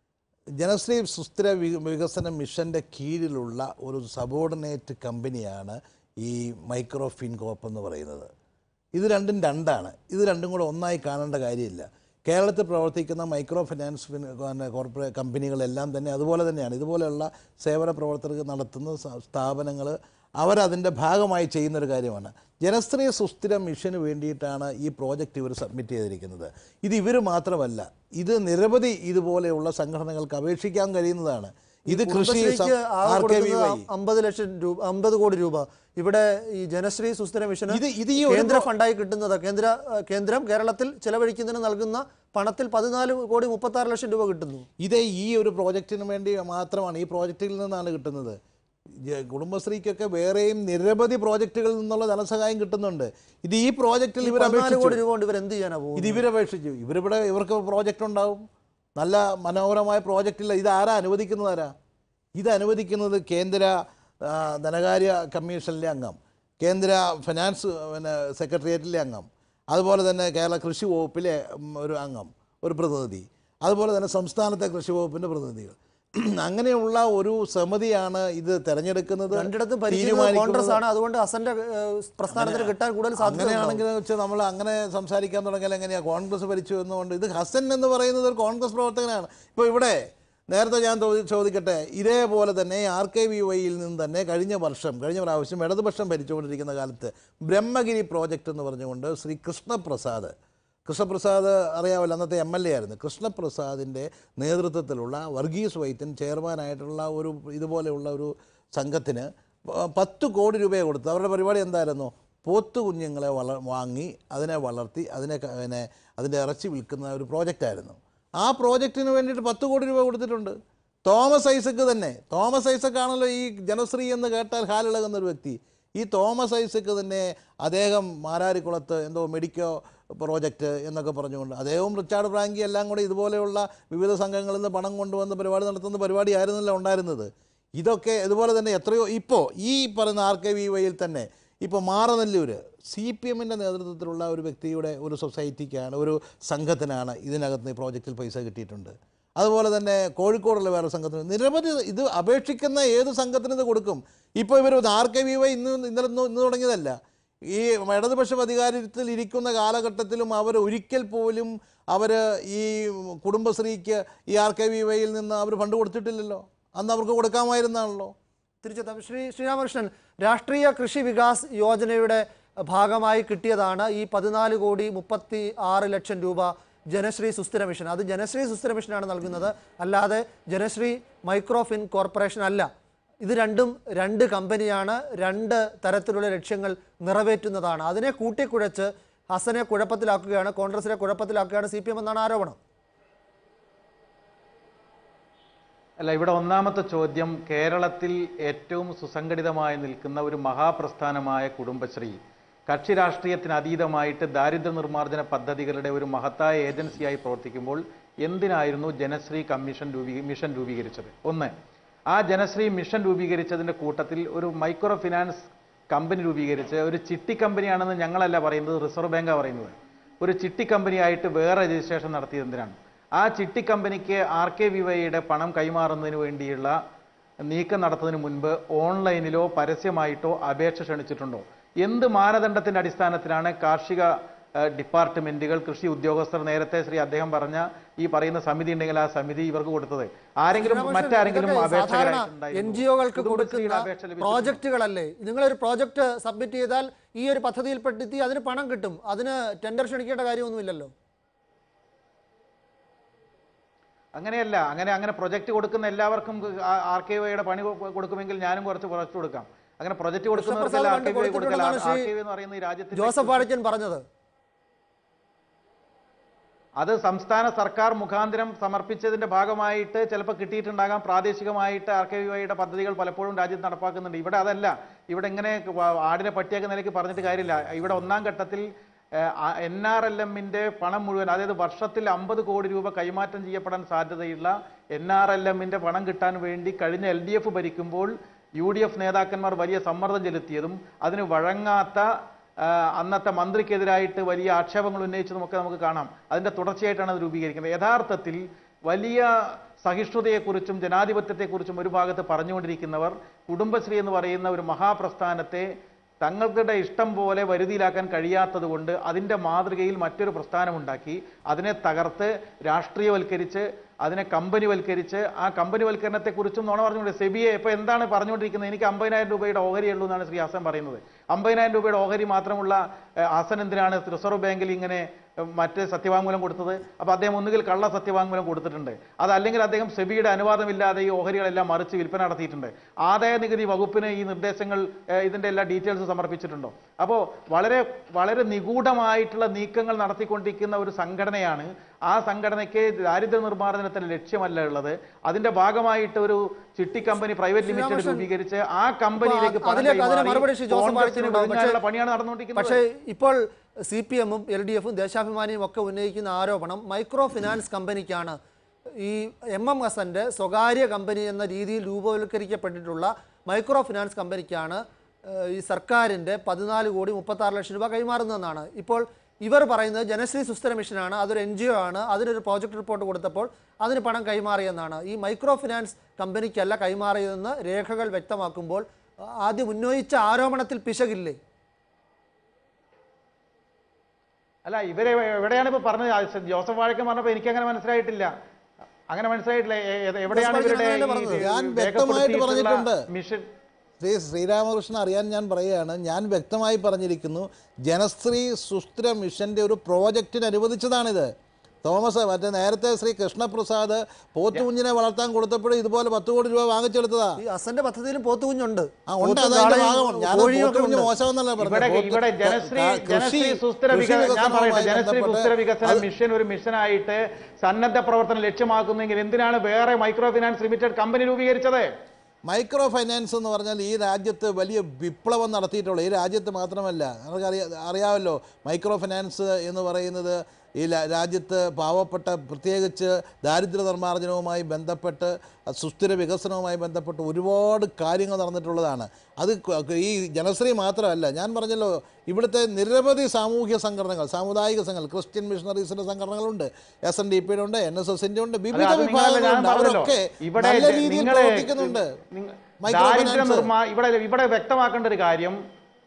ജനശ്രീ സുസ്ഥിര വി- വികസന മിഷൻ്റെ കീഴിലുള്ള ഒരു സബോർഡിനേറ്റ് കമ്പനിയാണ് ഈ മൈക്രോ ഫിൻകോപ്പ് എന്ന് പറയുന്നത് ഇത് രണ്ടും രണ്ടാണ് ഇത് രണ്ടും കൂടെ ഒന്നായി കാണേണ്ട കാര്യമില്ല കേരളത്തിൽ പ്രവർത്തിക്കുന്ന മൈക്രോ ഫിനാൻസ് ഫിൻ പിന്നെ കോർപ്പറേറ്റ് കമ്പനികളെല്ലാം തന്നെ അതുപോലെ തന്നെയാണ് ഇതുപോലെയുള്ള സേവന പ്രവർത്തകർ നടത്തുന്ന സ- സ്ഥാപനങ്ങൾ അവരതിൻ്റെ ഭാഗമായി ചെയ്യുന്നൊരു കാര്യമാണ് ജനശ്രീ സുസ്ഥിര മിഷന് വേണ്ടിയിട്ടാണ് ഈ പ്രോജക്റ്റ് ഇവർ സബ്മിറ്റ് ചെയ്തിരിക്കുന്നത് ഇത് ഇവർ മാത്രമല്ല ഇത് നിരവധി ഇതുപോലെയുള്ള സംഘടനകൾക്ക് അപേക്ഷിക്കാൻ കഴിയുന്നതാണ് ഇത് കൃഷി കുടുംബശ്രീക്ക് ആകെ ആർ കെ വി വൈ കൊടുക്കുന്നത് അമ്പത് ലക്ഷം രൂപ അമ്പത് കോടി രൂപ ഇവിടെ ഈ ജനശ്രീ സുസ്ഥിര മിഷന് ഇത് ഇത് ഈ ഒരു കേന്ദ്ര ഫണ്ടായി കിട്ടുന്നത് കേന്ദ്ര ഏഹ്, കേന്ദ്രം കേരളത്തിൽ ചെലവഴിക്കുന്നതിന് നൽകുന്ന പണത്തിൽ പതിനാല് കോടി മുപ്പത്തി ആറ് ലക്ഷം രൂപ കിട്ടുന്നു ഇത് ഈ ഒരു പ്രോജക്റ്റിന് വേണ്ടി മാത്രമാണ് ഈ പ്രോജക്റ്റിൽ നിന്നാണ് കിട്ടുന്നത് ജ- കുടുംബശ്രീക്കൊക്കെ വേറെയും നിരവധി പ്രോജക്റ്റുകളിൽ നിന്നുള്ള ധനസഹായം കിട്ടുന്നുണ്ട് ഇത് ഈ പ്രോജക്റ്റിൽ ഇവർ പതിനാല് അപേക്ഷിച്ചു കോടി രൂപ കൊണ്ട് ഇവർ എന്ത് ചെയ്യാനാ പോകുന്നത് ഇത് ഇവരപേക്ഷിച്ചു ഇവരിവിടെ ഇവർക്ക് പ്രോജക്റ്റ് ഉണ്ടാവും നല്ല മനോഹരമായ പ്രോജക്റ്റില്ല ഇത് ആരാ അനുവദിക്കുന്നത് ആരാ ഇത് അനുവദിക്കുന്നത് കേന്ദ്ര ആ, ധനകാര്യ കമ്മീഷനിലെ അംഗം കേന്ദ്ര ഫിനാൻസ് പിന്നെ സെക്രട്ടേറിയറ്റിലെ അംഗം അതുപോലെ തന്നെ കേരള കൃഷി വകുപ്പിലെ ഉം, ഒരു അംഗം ഒരു പ്രതിനിധി അതുപോലെ തന്നെ സംസ്ഥാനത്തെ കൃഷി വകുപ്പിൻ്റെ പ്രതിനിധികൾ അങ്ങനെയുള്ള ഒരു സമിതിയാണ് ഇത് തെരഞ്ഞെടുക്കുന്നത് രണ്ടിടത്തും ഭരിക്കുന്നത് തീരുമാനിക്കുന്നത്. കോൺഗ്രസ് ആണ് അതുകൊണ്ട് അസന്റെ ഏഹ്, പ്രസ്ഥാനത്തിന് കിട്ടാൻ കൂടുതൽ സാധ്യത അങ്ങനെയാണെങ്കിൽ വെച്ചാൽ നമ്മൾ അങ്ങനെ സംസാരിക്കാൻ തുടങ്ങിയാൽ എങ്ങനെയാണ് കോൺഗ്രസ് ഭരിച്ചു എന്നുകൊണ്ട് ഇത് ഹസൻ എന്ന് പറയുന്നത് ഒരു കോൺഗ്രസ് പ്രവർത്തകനാണ് ഇപ്പോൾ ഇവിടെ നേരത്തെ ഞാൻ ചോദി- ചോദിക്കട്ടെ ഇതേപോലെ തന്നെ ആർ കെ വി വൈയിൽ നിന്ന് തന്നെ കഴിഞ്ഞ വർഷം കഴിഞ്ഞ പ്രാവശ്യം ഇടതുപക്ഷം ഭരിച്ചുകൊണ്ടിരിക്കുന്ന കാലത്ത് ബ്രഹ്മഗിരി പ്രോജക്റ്റ് എന്ന് പറഞ്ഞുകൊണ്ട് ശ്രീ കൃഷ്ണപ്രസാദ് കൃഷ്ണപ്രസാദ് അറിയാമല്ലോ അന്നത്തെ എം എൽ എ ആയിരുന്നു കൃഷ്ണപ്രസാദിൻ്റെ നേതൃത്വത്തിലുള്ള വർഗീസ് വൈദ്യൻ ചെയർമാനായിട്ടുള്ള ഒരു ഇതുപോലെയുള്ള ഒരു സംഘത്തിന് പ- പത്ത് കോടി രൂപയെ കൊടുത്തു അവരുടെ പരിപാടി എന്തായിരുന്നു പോത്തു കുഞ്ഞുങ്ങളെ വള വാങ്ങി അതിനെ വളർത്തി അതിനെ ക- പിന്നെ അതിൻ്റെ ഇറച്ചി വിൽക്കുന്ന ഒരു പ്രോജക്റ്റായിരുന്നു ആ പ്രോജക്റ്റിന് വേണ്ടിയിട്ട് പത്ത് കോടി രൂപ കൊടുത്തിട്ടുണ്ട് തോമസ് ഐസക്ക് തന്നെ തോമസ് ഐസക് ആണല്ലോ ഈ ജനശ്രീ എന്ന് കേട്ടാൽ ഹാലിളകുന്ന ഒരു വ്യക്തി ഈ തോമസ് ഐസക്ക് തന്നെ അദ്ദേഹം മാരാരിക്കുളത്ത് എന്തോ മെഡിക്കോ പ്രോജക്റ്റ് എന്നൊക്കെ പറഞ്ഞുകൊണ്ട് അദ്ദേഹവും റിച്ചാർഡ് ഫ്രാങ്കി എല്ലാം കൂടി ഇതുപോലെയുള്ള വിവിധ സംഘങ്ങളിൽ നിന്ന് പണം കൊണ്ടുവന്ന് പരിപാടി നടത്തുന്ന പരിപാടിയായിരുന്നല്ലോ ഉണ്ടായിരുന്നത് ഇതൊക്കെ ഇതുപോലെ തന്നെ എത്രയോ ഇപ്പോൾ ഈ പറയുന്ന ആർ കെ വി വൈയിൽ തന്നെ ഇപ്പോൾ മാറനല്ലൂർ സി പി എമ്മിൻ്റെ നേതൃത്വത്തിലുള്ള ഒരു വ്യക്തിയുടെ ഒരു സൊസൈറ്റിക്കാണ് ഒരു സംഘത്തിനാണ് ഇതിനകത്ത് ഈ പ്രോജക്റ്റിൽ പൈസ കിട്ടിയിട്ടുണ്ട് അതുപോലെ തന്നെ കോഴിക്കോടുള്ള വേറെ സംഘത്തിന് നിരവധി ഇത് അപേക്ഷിക്കുന്ന ഏത് സംഘത്തിന് ഇത് കൊടുക്കും ഇപ്പോൾ ഇവർ ആർ കെ വി വൈ ഇന്ന് ഇന്നലെ ഇന്ന് ഇന്ന് തുടങ്ങിയതല്ല ഈ ഇടതുപക്ഷം അധികാരത്തിൽ ഇരിക്കുന്ന കാലഘട്ടത്തിലും അവർ ഒരിക്കൽ പോലും അവർ ഈ കുടുംബശ്രീക്ക് ഈ ആർ കെ വി വൈയിൽ നിന്ന് അവർ ഫണ്ട് കൊടുത്തിട്ടില്ലല്ലോ അന്ന് അവർക്ക് കൊടുക്കാമായിരുന്നാണല്ലോ തിരിച്ചെത്താം ശ്രീ ശ്രീരാമകൃഷ്ണൻ രാഷ്ട്രീയ കൃഷി വികാസ് യോജനയുടെ ഭാഗമായി കിട്ടിയതാണ് ഈ പതിനാല് കോടി മുപ്പത്തി ആറ് ലക്ഷം രൂപ ജനശ്രീ സുസ്ഥിര മിഷൻ അത് ജനശ്രീ സുസ്ഥിര മിഷനാണ് നൽകുന്നത് അല്ലാതെ ജനശ്രീ മൈക്രോഫിൻ കോർപ്പറേഷൻ അല്ല ഇത് രണ്ടും രണ്ട് കമ്പനിയാണ് രണ്ട് തരത്തിലുള്ള ലക്ഷ്യങ്ങൾ നിറവേറ്റുന്നതാണ് അതിനെ കൂട്ടിക്കുഴച്ച് ഹസനെ കുഴപ്പത്തിലാക്കുകയാണ് കോൺഗ്രസിനെ കുഴപ്പത്തിലാക്കുകയാണ് സി പി എം എന്നാണ് ആരോപണം അല്ല ഇവിടെ ഒന്നാമത്തെ ചോദ്യം കേരളത്തിൽ ഏറ്റവും സുസംഘടിതമായി നിൽക്കുന്ന ഒരു മഹാപ്രസ്ഥാനമായ കുടുംബശ്രീ കക്ഷി രാഷ്ട്രീയത്തിന് അതീതമായിട്ട് ദാരിദ്ര്യ നിർമ്മാർജ്ജന പദ്ധതികളുടെ ഒരു മഹത്തായ ഏജൻസിയായി പ്രവർത്തിക്കുമ്പോൾ എന്തിനായിരുന്നു ജനശ്രീ കമ്മീഷൻ രൂപീ മിഷൻ രൂപീകരിച്ചത് ഒന്ന് ആ ജനശ്രീ മിഷൻ രൂപീകരിച്ചതിൻ്റെ കൂട്ടത്തിൽ ഒരു മൈക്രോ ഫിനാൻസ് കമ്പനി രൂപീകരിച്ച് ഒരു ചിട്ടി കമ്പനിയാണെന്ന് ഞങ്ങളല്ല പറയുന്നത് റിസർവ് ബാങ്കാണ് പറയുന്നത് ഒരു ചിട്ടി കമ്പനിയായിട്ട് വേറെ രജിസ്ട്രേഷൻ നടത്തിയത് എന്തിനാണ് ആ ചിട്ടി കമ്പനിക്ക് ആർ കെ വി വൈയുടെ പണം കൈമാറുന്നതിന് വേണ്ടിയുള്ള നീക്കം നടത്തുന്നതിന് മുൻപ് ഓൺലൈനിലോ പരസ്യമായിട്ടോ അപേക്ഷ ക്ഷണിച്ചിട്ടുണ്ടോ എന്ത് മാനദണ്ഡത്തിന്റെ അടിസ്ഥാനത്തിലാണ് കാർഷിക ഏഹ്, ഡിപ്പാർട്ട്മെന്റുകൾ കൃഷി ഉദ്യോഗസ്ഥർ നേരത്തെ ശ്രീ അദ്ദേഹം പറഞ്ഞ ഈ പറയുന്ന സമിതി ഉണ്ടെങ്കിൽ ആ സമിതി ഇവർക്ക് കൊടുത്തത് ആരെങ്കിലും മറ്റാരെങ്കിലും സാധാരണ എൻ അപേക്ഷകരായിട്ടുണ്ടായിരുന്നോ? ജി ഒകൾക്ക് കുടുംബശ്രീയുടെ അപേക്ഷ കൊടുക്കുന്ന ലഭിച്ചിട്ടുണ്ടോ? പ്രോജക്റ്റുകളല്ലേ നിങ്ങളൊരു പ്രോജക്റ്റ് സബ്മിറ്റ് ചെയ്താൽ ഈ ഒരു പദ്ധതിയിൽപ്പെടുത്തി അതിന് പണം കിട്ടും അതിന് ടെൻഡർ ക്ഷണിക്കേണ്ട കാര്യമൊന്നുമില്ലല്ലോ അങ്ങനെയല്ല അങ്ങനെ അങ്ങനെ പ്രൊജക്ട് കൊടുക്കുന്ന എല്ലാവർക്കും ആർ കെ വൈയുടെ പണി കൊ- കൊടുക്കുമെങ്കിൽ ഞാനും കുറച്ച് പ്രൊജക്ട് കൊടുക്കാം അങ്ങനെ പ്രൊജക്ട് കൊടുക്കുന്നവർക്കെല്ലാം ആർ കൃഷ്ണപ്രസാദ് കെ വൈ കൊടുക്കല കൊടുത്തിട്ടുണ്ടെന്നാണ് ആർ ശ്രീ കെ വൈ എന്ന് പറയുന്ന ഈ രാജ്യത്തിന്റെ ജോസഫ് വാഴക്കൻ പറഞ്ഞത് അത് സംസ്ഥാന സർക്കാർ മുഖാന്തരം സമർപ്പിച്ചതിന്റെ ഭാഗമായിട്ട് ചിലപ്പോൾ കിട്ടിയിട്ടുണ്ടാകാം പ്രാദേശികമായിട്ട് ആർ കെ വി വൈയുടെ പദ്ധതികൾ പലപ്പോഴും രാജ്യത്ത് നടപ്പാക്കുന്നുണ്ട് ഇവിടെ അതല്ല ഇവിടെ ഇങ്ങനെ വ- ആടിനെ പട്ടിയാക്കുന്ന നിലയ്ക്ക് പറഞ്ഞിട്ട് കാര്യമില്ല ഇവിടെ ഒന്നാം ഘട്ടത്തിൽ എൻ ആർ എൽ എമ്മിന്റെ പണം മുഴുവൻ അതായത് വർഷത്തിൽ അമ്പത് കോടി രൂപ കൈമാറ്റം ചെയ്യപ്പെടാൻ സാധ്യതയുള്ള എൻ ആർ എൽ എമ്മിന്റെ പണം കിട്ടാൻ വേണ്ടി കഴിഞ്ഞ എൽ ഡി എഫ് ഭരിക്കുമ്പോൾ യു ഡി എഫ് നേതാക്കന്മാർ വലിയ സമ്മർദ്ദം ചെലുത്തിയതും അതിന് വഴങ്ങാത്ത ആ, അന്നത്തെ മന്ത്രിക്കെതിരായിട്ട് വലിയ ആക്ഷേപങ്ങൾ ഉന്നയിച്ചതുമൊക്കെ നമുക്ക് കാണാം അതിന്റെ തുടർച്ചയായിട്ടാണ് അത് രൂപീകരിക്കുന്നത് യഥാർത്ഥത്തിൽ വലിയ സഹിഷ്ണുതയെക്കുറിച്ചും ജനാധിപത്യത്തെക്കുറിച്ചും ഒരു ഭാഗത്ത് പറഞ്ഞുകൊണ്ടിരിക്കുന്നവർ കുടുംബശ്രീ എന്ന് പറയുന്ന ഒരു മഹാപ്രസ്ഥാനത്തെ തങ്ങളുടെ ഇഷ്ടം പോലെ വരുതിയിലാക്കാൻ കഴിയാത്തത് കൊണ്ട് അതിൻ്റെ മാതൃകയിൽ മറ്റൊരു പ്രസ്ഥാനമുണ്ടാക്കി അതിനെ തകർത്ത് രാഷ്ട്രീയവൽക്കരിച്ച് അതിനെ കമ്പനിവൽക്കരിച്ച് ആ കമ്പനിവൽക്കരണത്തെക്കുറിച്ചും നോണ പറഞ്ഞുകൊണ്ട് സെബിയെ ഇപ്പോൾ എന്താണ് പറഞ്ഞുകൊണ്ടിരിക്കുന്നത് എനിക്ക് അമ്പതിനായിരം രൂപയുടെ ഓഹരി ഉള്ളൂ എന്നാണ് ശ്രീ ഹസൻ പറയുന്നത് അമ്പതിനായിരം രൂപയുടെ ഓഹരി മാത്രമുള്ള ഏഹ്, ഹസൻ എന്തിനാണ് റിസർവ് ബാങ്കിൽ ഇങ്ങനെ ഏഹ്, മറ്റ് സത്യവാങ്മൂലം കൊടുത്തത് അപ്പോൾ അദ്ദേഹം ഒന്നുകിൽ കള്ള സത്യവാങ്മൂലം കൊടുത്തിട്ടുണ്ട് അതല്ലെങ്കിൽ അദ്ദേഹം സെബിയുടെ അനുവാദമില്ലാതെ ഈ ഓഹരികളെല്ലാം മറിച്ച് വിൽപ്പന നടത്തിയിട്ടുണ്ട് ആദായ നികുതി വകുപ്പിന് ഈ നിർദ്ദേശങ്ങൾ ഏഹ്, ഇതിന്റെ എല്ലാ ഡീറ്റെയിൽസ് സമർപ്പിച്ചിട്ടുണ്ടോ അപ്പോൾ വളരെ വളരെ നിഗൂഢമായിട്ടുള്ള നീക്കങ്ങൾ നടത്തിക്കൊണ്ടിരിക്കുന്ന ഒരു സംഘടനയാണ് ആ സംഘടനയ്ക്ക് ദാരിദ്ര്യ നിർമ്മാർജ്ജനത്തിന്റെ ലക്ഷ്യമല്ല ഉള്ളത് അതിന്റെ ഭാഗമായിട്ട് ഒരു ചിട്ടി കമ്പനി പ്രൈവറ്റ് ലിമിറ്റഡ് ശ്രീരാമകൃഷ്ണൻ, രൂപീകരിച്ച് ആ കമ്പനിയിലേക്ക് പണം അതിലേക്ക് അതിന് കൈമാറി മറുപടി ശ്രീ ജോസഫ് കോൺഗ്രസിന് വാഴ്ത്തിയിട്ടുണ്ടാവും. വിഴുങ്ങാനുള്ള പക്ഷേ- പണിയാണ് നടന്നുകൊണ്ടിരിക്കുന്നത് പക്ഷേ ഇപ്പോൾ സി പി എമ്മും എൽ ഡി എഫും ദേശാഭിമാനിയും ഒക്കെ ഉന്നയിക്കുന്ന ആരോപണം മൈക്രോ ഫിനാൻസ് കമ്പനിക്കാണ് ഈ എം എം ഹസന്റെ സ്വകാര്യ കമ്പനി എന്ന രീതിയിൽ രൂപവൽക്കരിക്കപ്പെട്ടിട്ടുള്ള മൈക്രോ ഫിനാൻസ് കമ്പനിക്കാണ് ഏഹ്, ഈ സർക്കാരിൻ്റെ പതിനാല് കോടി മുപ്പത്താറ് ലക്ഷം രൂപ കൈമാറുന്നതെന്നാണ് ഇപ്പോൾ ഇവർ പറയുന്നത് ജനശ്രീ സുസ്ഥിര മിഷനാണ് അതൊരു എൻ ജി ഒ ആണ് അതിനൊരു പ്രോജക്റ്റ് റിപ്പോർട്ട് കൊടുത്തപ്പോൾ അതിന് പണം കൈമാറിയെന്നാണ് ഈ മൈക്രോ ഫിനാൻസ് കമ്പനിക്കല്ല കൈമാറിയതെന്ന് രേഖകൾ വ്യക്തമാക്കുമ്പോൾ ആദ്യം ഉന്നയിച്ച ആരോപണത്തിൽ പിശകില്ലേ അല്ല ഇവരെ എവിടെയാണ് ഇപ്പൊ പറഞ്ഞത് ആ സ- ജോസഫ് വാഴക്കൻ പറഞ്ഞപ്പോ എനിക്ക് അങ്ങനെ മനസ്സിലായിട്ടില്ല അങ്ങനെ മനസ്സിലായിട്ടില്ല എ- എ- എവിടെയാണ് ജോസഫ് ഇവരുടെ വാഴക്കൻ ഈ പറഞ്ഞത്. ഞാൻ വ്യക്തമായിട്ട് രേഖപ്പെടുത്തിയിട്ടുള്ള പറഞ്ഞിട്ടുണ്ട്. മിഷൻ ശ്രീ ശ്രീരാമകൃഷ്ണൻ അറിയാൻ ഞാൻ പറയുകയാണ് ഞാൻ വ്യക്തമായി പറഞ്ഞിരിക്കുന്നു ജനശ്രീ സുസ്ഥിര മിഷൻ്റെ ഒരു പ്രോജക്റ്റിന് അനുവദിച്ചതാണിത് തോമസ് മറ്റേ നേരത്തെ ശ്രീ കൃഷ്ണപ്രസാദ് പോത്തുകുഞ്ഞിനെ വളർത്താൻ കൊടുത്തപ്പോഴും ഇതുപോലെ പത്ത് കോടി രൂപ വാങ്ങിച്ചെടുത്തതാ ഈ അസന്റെ പദ്ധതിയിലും പോത്തുകുഞ്ഞുണ്ട് ആ ഉണ്ട് പോത്തും അതതിന്റെ കാളയും ഭാഗമാണ് ഞാൻ കോഴിയും ഒക്കെ പോത്തുകുഞ്ഞ് ഉണ്ട്. മോശമെന്നല്ല ഇവിടെ പറഞ്ഞത് ഇവിടെ ജനശ്രീ കൃഷി- ജനശ്രീ സുസ്ഥിര കൃഷി വികസന ഞാൻ പറയട്ടെ വികസനവുമായി ജനശ്രീ ബന്ധപ്പെട്ട് സുസ്ഥിര വികസന അത് മിഷൻ ഒരു മിഷനായിട്ട് സന്നദ്ധ പ്രവർത്തനം ലക്ഷ്യമാക്കുന്നെങ്കിൽ എന്തിനാണ് വേറെ മൈക്രോ ഫിനാൻസ് ലിമിറ്റഡ് കമ്പനി രൂപീകരിച്ചത് മൈക്രോ ഫൈനാൻസ് എന്ന് പറഞ്ഞാൽ ഈ രാജ്യത്ത് വലിയ വിപ്ലവം നടത്തിയിട്ടുള്ള ഈ രാജ്യത്ത് മാത്രമല്ല നമുക്ക് അറിയാ അറിയാമല്ലോ മൈക്രോ ഫൈനാൻസ് എന്ന് പറയുന്നത് ഈ ല- രാജ്യത്ത് പാവപ്പെട്ട പ്രത്യേകിച്ച് ദാരിദ്ര്യ നിർമ്മാർജ്ജനവുമായി ബന്ധപ്പെട്ട് സുസ്ഥിര വികസനവുമായി ബന്ധപ്പെട്ട് ഒരുപാട് കാര്യങ്ങൾ നടന്നിട്ടുള്ളതാണ് അത് ക- ഈ ജനശ്രീ മാത്രമല്ല ഞാൻ പറഞ്ഞല്ലോ ഇവിടുത്തെ നിരവധി സാമൂഹ്യ സംഘടനകൾ സാമുദായിക സംഘടനകൾ ക്രിസ്ത്യൻ മിഷണറീസിൻ്റെ സംഘടനകളുണ്ട് എസ് എൻ ഡി പിയുടെ ഉണ്ട് എൻ എസ് എസിൻ്റെ ഉണ്ട് വിവിധ അത് നിങ്ങളല്ല, ഞാൻ വിഭാഗങ്ങളുണ്ട് പറഞ്ഞല്ലോ. അവരൊക്കെ ഇവിടെ നല്ല രീതിയിൽ നിങ്ങളെ പ്രവർത്തിക്കുന്നുണ്ട് നിങ്ങ- മൈക്രോ ദാരിദ്ര്യ ഫൈനാൻസ്. നിർമ്മാ ഇവിടെ ഇവിടെ വ്യക്തമാക്കേണ്ട ഒരു കാര്യം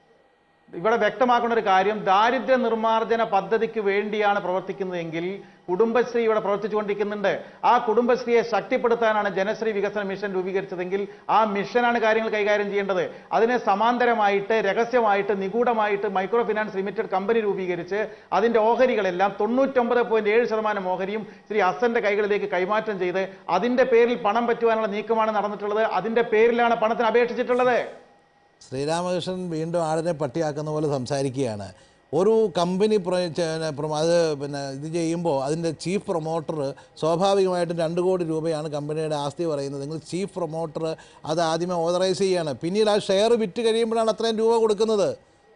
ഇവിടെ വ്യക്തമാക്കേണ്ട ഒരു കാര്യം ദാരിദ്ര്യ നിർമ്മാർജ്ജന പദ്ധതിക്ക് വേണ്ടിയാണ് പ്രവർത്തിക്കുന്നതെങ്കിൽ കുടുംബശ്രീ ഇവിടെ പ്രവർത്തിച്ചുകൊണ്ടിരിക്കുന്നുണ്ട് ആ കുടുംബശ്രീയെ ശക്തിപ്പെടുത്താനാണ് ജനശ്രീ വികസന മിഷൻ രൂപീകരിച്ചതെങ്കിൽ ആ മിഷനാണ് കാര്യങ്ങൾ കൈകാര്യം ചെയ്യേണ്ടത് അതിനെ സമാന്തരമായിട്ട് രഹസ്യമായിട്ട് നിഗൂഢമായിട്ട് മൈക്രോ ഫിനാൻസ് ലിമിറ്റഡ് കമ്പനി രൂപീകരിച്ച് അതിന്റെ ഓഹരികളെല്ലാം തൊണ്ണൂറ്റൊമ്പത് പോയിന്റ് ഏഴ് ശതമാനം ഓഹരിയും ശ്രീ അസന്റെ കൈകളിലേക്ക് കൈമാറ്റം ചെയ്ത് അതിന്റെ പേരിൽ പണം പറ്റുവാനുള്ള നീക്കമാണ് നടന്നിട്ടുള്ളത് അതിന്റെ പേരിലാണ് പണത്തിന് അപേക്ഷിച്ചിട്ടുള്ളത് ശ്രീരാമകൃഷ്ണൻ വീണ്ടും ആടിനെ പട്ടിയാക്കുന്ന പോലെ സംസാരിക്കുകയാണ് ഒരു കമ്പനി പ്ര- ചെ- പ്ര- അത് പിന്നെ ഇത് ചെയ്യുമ്പോൾ അതിൻ്റെ ചീഫ് പ്രൊമോട്ടർ സ്വാഭാവികമായിട്ടും രണ്ട് കോടി രൂപയാണ് കമ്പനിയുടെ ആസ്തി പറയുന്നത് നിങ്ങൾ ചീഫ് പ്രൊമോട്ടർ അത് ആദ്യമേ ഓതറൈസ് ചെയ്യാണ് പിന്നീട് ആ ഷെയർ വിറ്റ് കഴിയുമ്പോഴാണ് അത്രയും രൂപ കൊടുക്കുന്നത്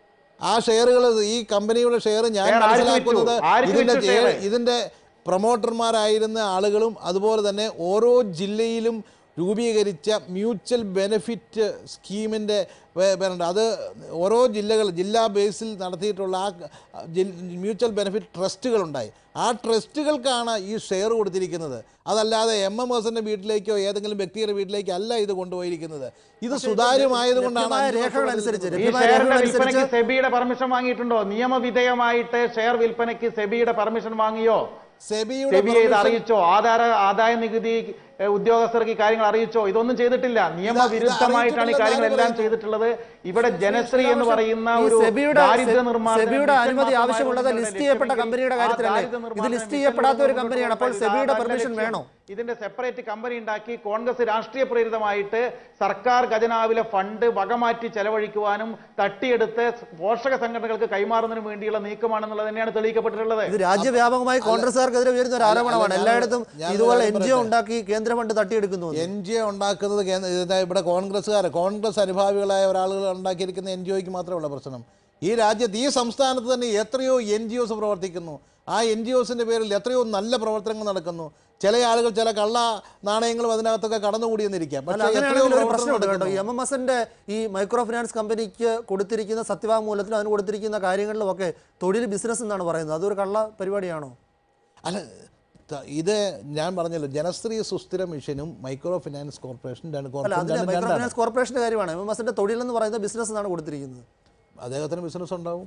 ആ ഷെയറുകൾ ഈ കമ്പനിയുടെ ഷെയർ ഞാൻ Share ആർക്ക് മനസ്സിലാക്കുന്നത് വിറ്റു? ആർക്ക് ഇതിൻ്റെ വിറ്റു share? ഇതിൻ്റെ പ്രൊമോട്ടർമാരായിരുന്ന ആളുകളും അതുപോലെ തന്നെ ഓരോ ജില്ലയിലും രൂപീകരിച്ച മ്യൂച്വൽ ബെനിഫിറ്റ് സ്കീമിൻ്റെ പേരുണ്ട് അത് ഓരോ ജില്ലകൾ ജില്ലാ ബേസിൽ നടത്തിയിട്ടുള്ള ആ ജിൽ- മ്യൂച്വൽ ബെനിഫിറ്റ് ട്രസ്റ്റുകളുണ്ടായി ആ ട്രസ്റ്റുകൾക്കാണ് ഈ ഷെയർ കൊടുത്തിരിക്കുന്നത് അതല്ലാതെ എം എം എസിൻ്റെ വീട്ടിലേക്കോ ഏതെങ്കിലും വ്യക്തിയുടെ വീട്ടിലേക്കോ അല്ല ഇത് കൊണ്ടുപോയിരിക്കുന്നത് ഇത് സുതാര്യമായതുകൊണ്ടാണ് ലഭ്യമായ അഞ്ച് രേഖകൾ വർഷത്തിൽ അനുസരിച്ച് ഇത് ഈ ലഭ്യമായ ഷെയറിന്റെ രേഖകൾ വിൽപ്പനയ്ക്ക് അനുസരിച്ച് സെബിയുടെ പെർമിഷൻ വാങ്ങിയിട്ടുണ്ടോ നിയമവിധേയമായിട്ട് ഷെയർ വിൽപ്പനയ്ക്ക് സെബിയുടെ പെർമിഷൻ വാങ്ങിയോ സെബിയുടെ സെബി ഇത് permission- അറിയിച്ചോ ആധാര ആദായ നികുതി ഏ, ഉദ്യോഗസ്ഥർക്ക് ഈ കാര്യങ്ങൾ അറിയിച്ചോ ഇതൊന്നും ചെയ്തിട്ടില്ല നിയമവിരുദ്ധമായിട്ടാണ് ഈ കാര്യങ്ങളെല്ലാം ചെയ്തിട്ടുള്ളത് ഇവിടെ ജനശ്രീ എന്ന് പറയുന്ന ഈ ഒരു സെബിയുടെ ദാരിദ്ര്യ നിർമ്മാർജ്ജന സെബിയുടെ മിഷൻ അനുമതി മാത്രമായിരുന്നു ആവശ്യമുള്ളത് നിങ്ങളുടെ ലിസ്റ്റ് ചെയ്യപ്പെട്ട ലക്ഷ്യമെങ്കിൽ കമ്പനിയുടെ ആ കാര്യത്തിലല്ലേ ദാരിദ്ര്യ ഇത് നിർമ്മാർജ്ജന ലിസ്റ്റ് മിഷൻ ചെയ്യപ്പെടാത്ത ഒരു മുന്നോട്ട് കമ്പനിയാണ് അപ്പോൾ കൊണ്ടുപോയി സെബിയുടെ ഇതാ പെർമിഷൻ ലക്ഷ്യം. വേണോ ഇതിന്റെ സെപ്പറേറ്റ് കമ്പനി ഉണ്ടാക്കി കോൺഗ്രസ് രാഷ്ട്രീയ പ്രേരിതമായിട്ട് സർക്കാർ ഖജനാവിലെ ഫണ്ട് വകമാറ്റി ചെലവഴിക്കുവാനും തട്ടിയെടുത്ത് പോഷക സംഘടനകൾക്ക് കൈമാറുന്നതിന് വേണ്ടിയുള്ള നീക്കമാണെന്നുള്ളത് തന്നെയാണ് തെളിയിക്കപ്പെട്ടിട്ടുള്ളത് ഇത് രാജ്യവ്യാപകമായി കോൺഗ്രസ്സുകാർക്കെതിരെ ഉയരുന്ന ഒരു ആരോപണമാണ് ഞാൻ- എല്ലായിടത്തും ഞാനൊരു ഇതുപോലെ കാര്യം എൻ ജി ഒ പറയട്ടെ. ഉണ്ടാക്കി കേന്ദ്ര ഫണ്ട് തട്ടിയെടുക്കുന്നു എന്ന്. എൻ ജി ഒ ഉണ്ടാക്കുന്നത് കേന്ദ്ര ഇത് ഇവിടെ കോൺഗ്രസ്സുകാർ കോൺഗ്രസ് അനുഭാവികളായ ഒരാളുകൾ ഉണ്ടാക്കിയിരിക്കുന്ന എൻ ജി ഒക്ക് മാത്രമേ ഉള്ള പ്രശ്നം ഈ രാജ്യത്ത് ഈ സംസ്ഥാനത്ത് തന്നെ എത്രയോ എൻ ജി ഒസ് പ്രവർത്തിക്കുന്നു ആ എൻ ജി ഒസിൻ്റെ പേരിൽ എത്രയോ നല്ല പ്രവർത്തനങ്ങൾ നടക്കുന്നു ചില ആളുകൾ ചില കള്ള നാണയങ്ങളും അതിനകത്തൊക്കെ കടന്നുകൂടിയെന്നിരിക്കാം അല്ല പക്ഷേ എത്രയോ അങ്ങനെയാണെങ്കിൽ ഒരു പ്രവർത്തനം പ്രശ്നമുണ്ട് കേട്ടോ നടക്കുന്നു. എം എം എസിന്റെ ഈ മൈക്രോ ഫിനാൻസ് കമ്പനിക്ക് കൊടുത്തിരിക്കുന്ന സത്യവാങ്മൂലത്തിലും അതിന് കൊടുത്തിരിക്കുന്ന കാര്യങ്ങളിലും ഒക്കെ തൊഴിൽ ബിസിനസ് എന്നാണ് പറയുന്നത് അതൊരു കള്ള പരിപാടിയാണോ അല്ല ത- ഇത് ഞാൻ പറഞ്ഞല്ലോ ജനശ്രീ സുസ്ഥിര മിഷനും മൈക്രോ ഫിനാൻസ് കോർപ്പറേഷൻ രണ്ട് അല്ല കോർപ്പറേഷൻ അതിന് രണ്ടും മൈക്രോ രണ്ടാണ് ഫിനാൻസ് കോർപ്പറേഷന്റെ കാര്യമാണ് എം എം എസിന്റെ തൊഴിൽ എന്ന് പറയുന്ന ബിസിനസ് എന്നാണ് കൊടുത്തിരിക്കുന്നത് അദ്ദേഹത്തിന് ബിസിനസ് ഉണ്ടാവും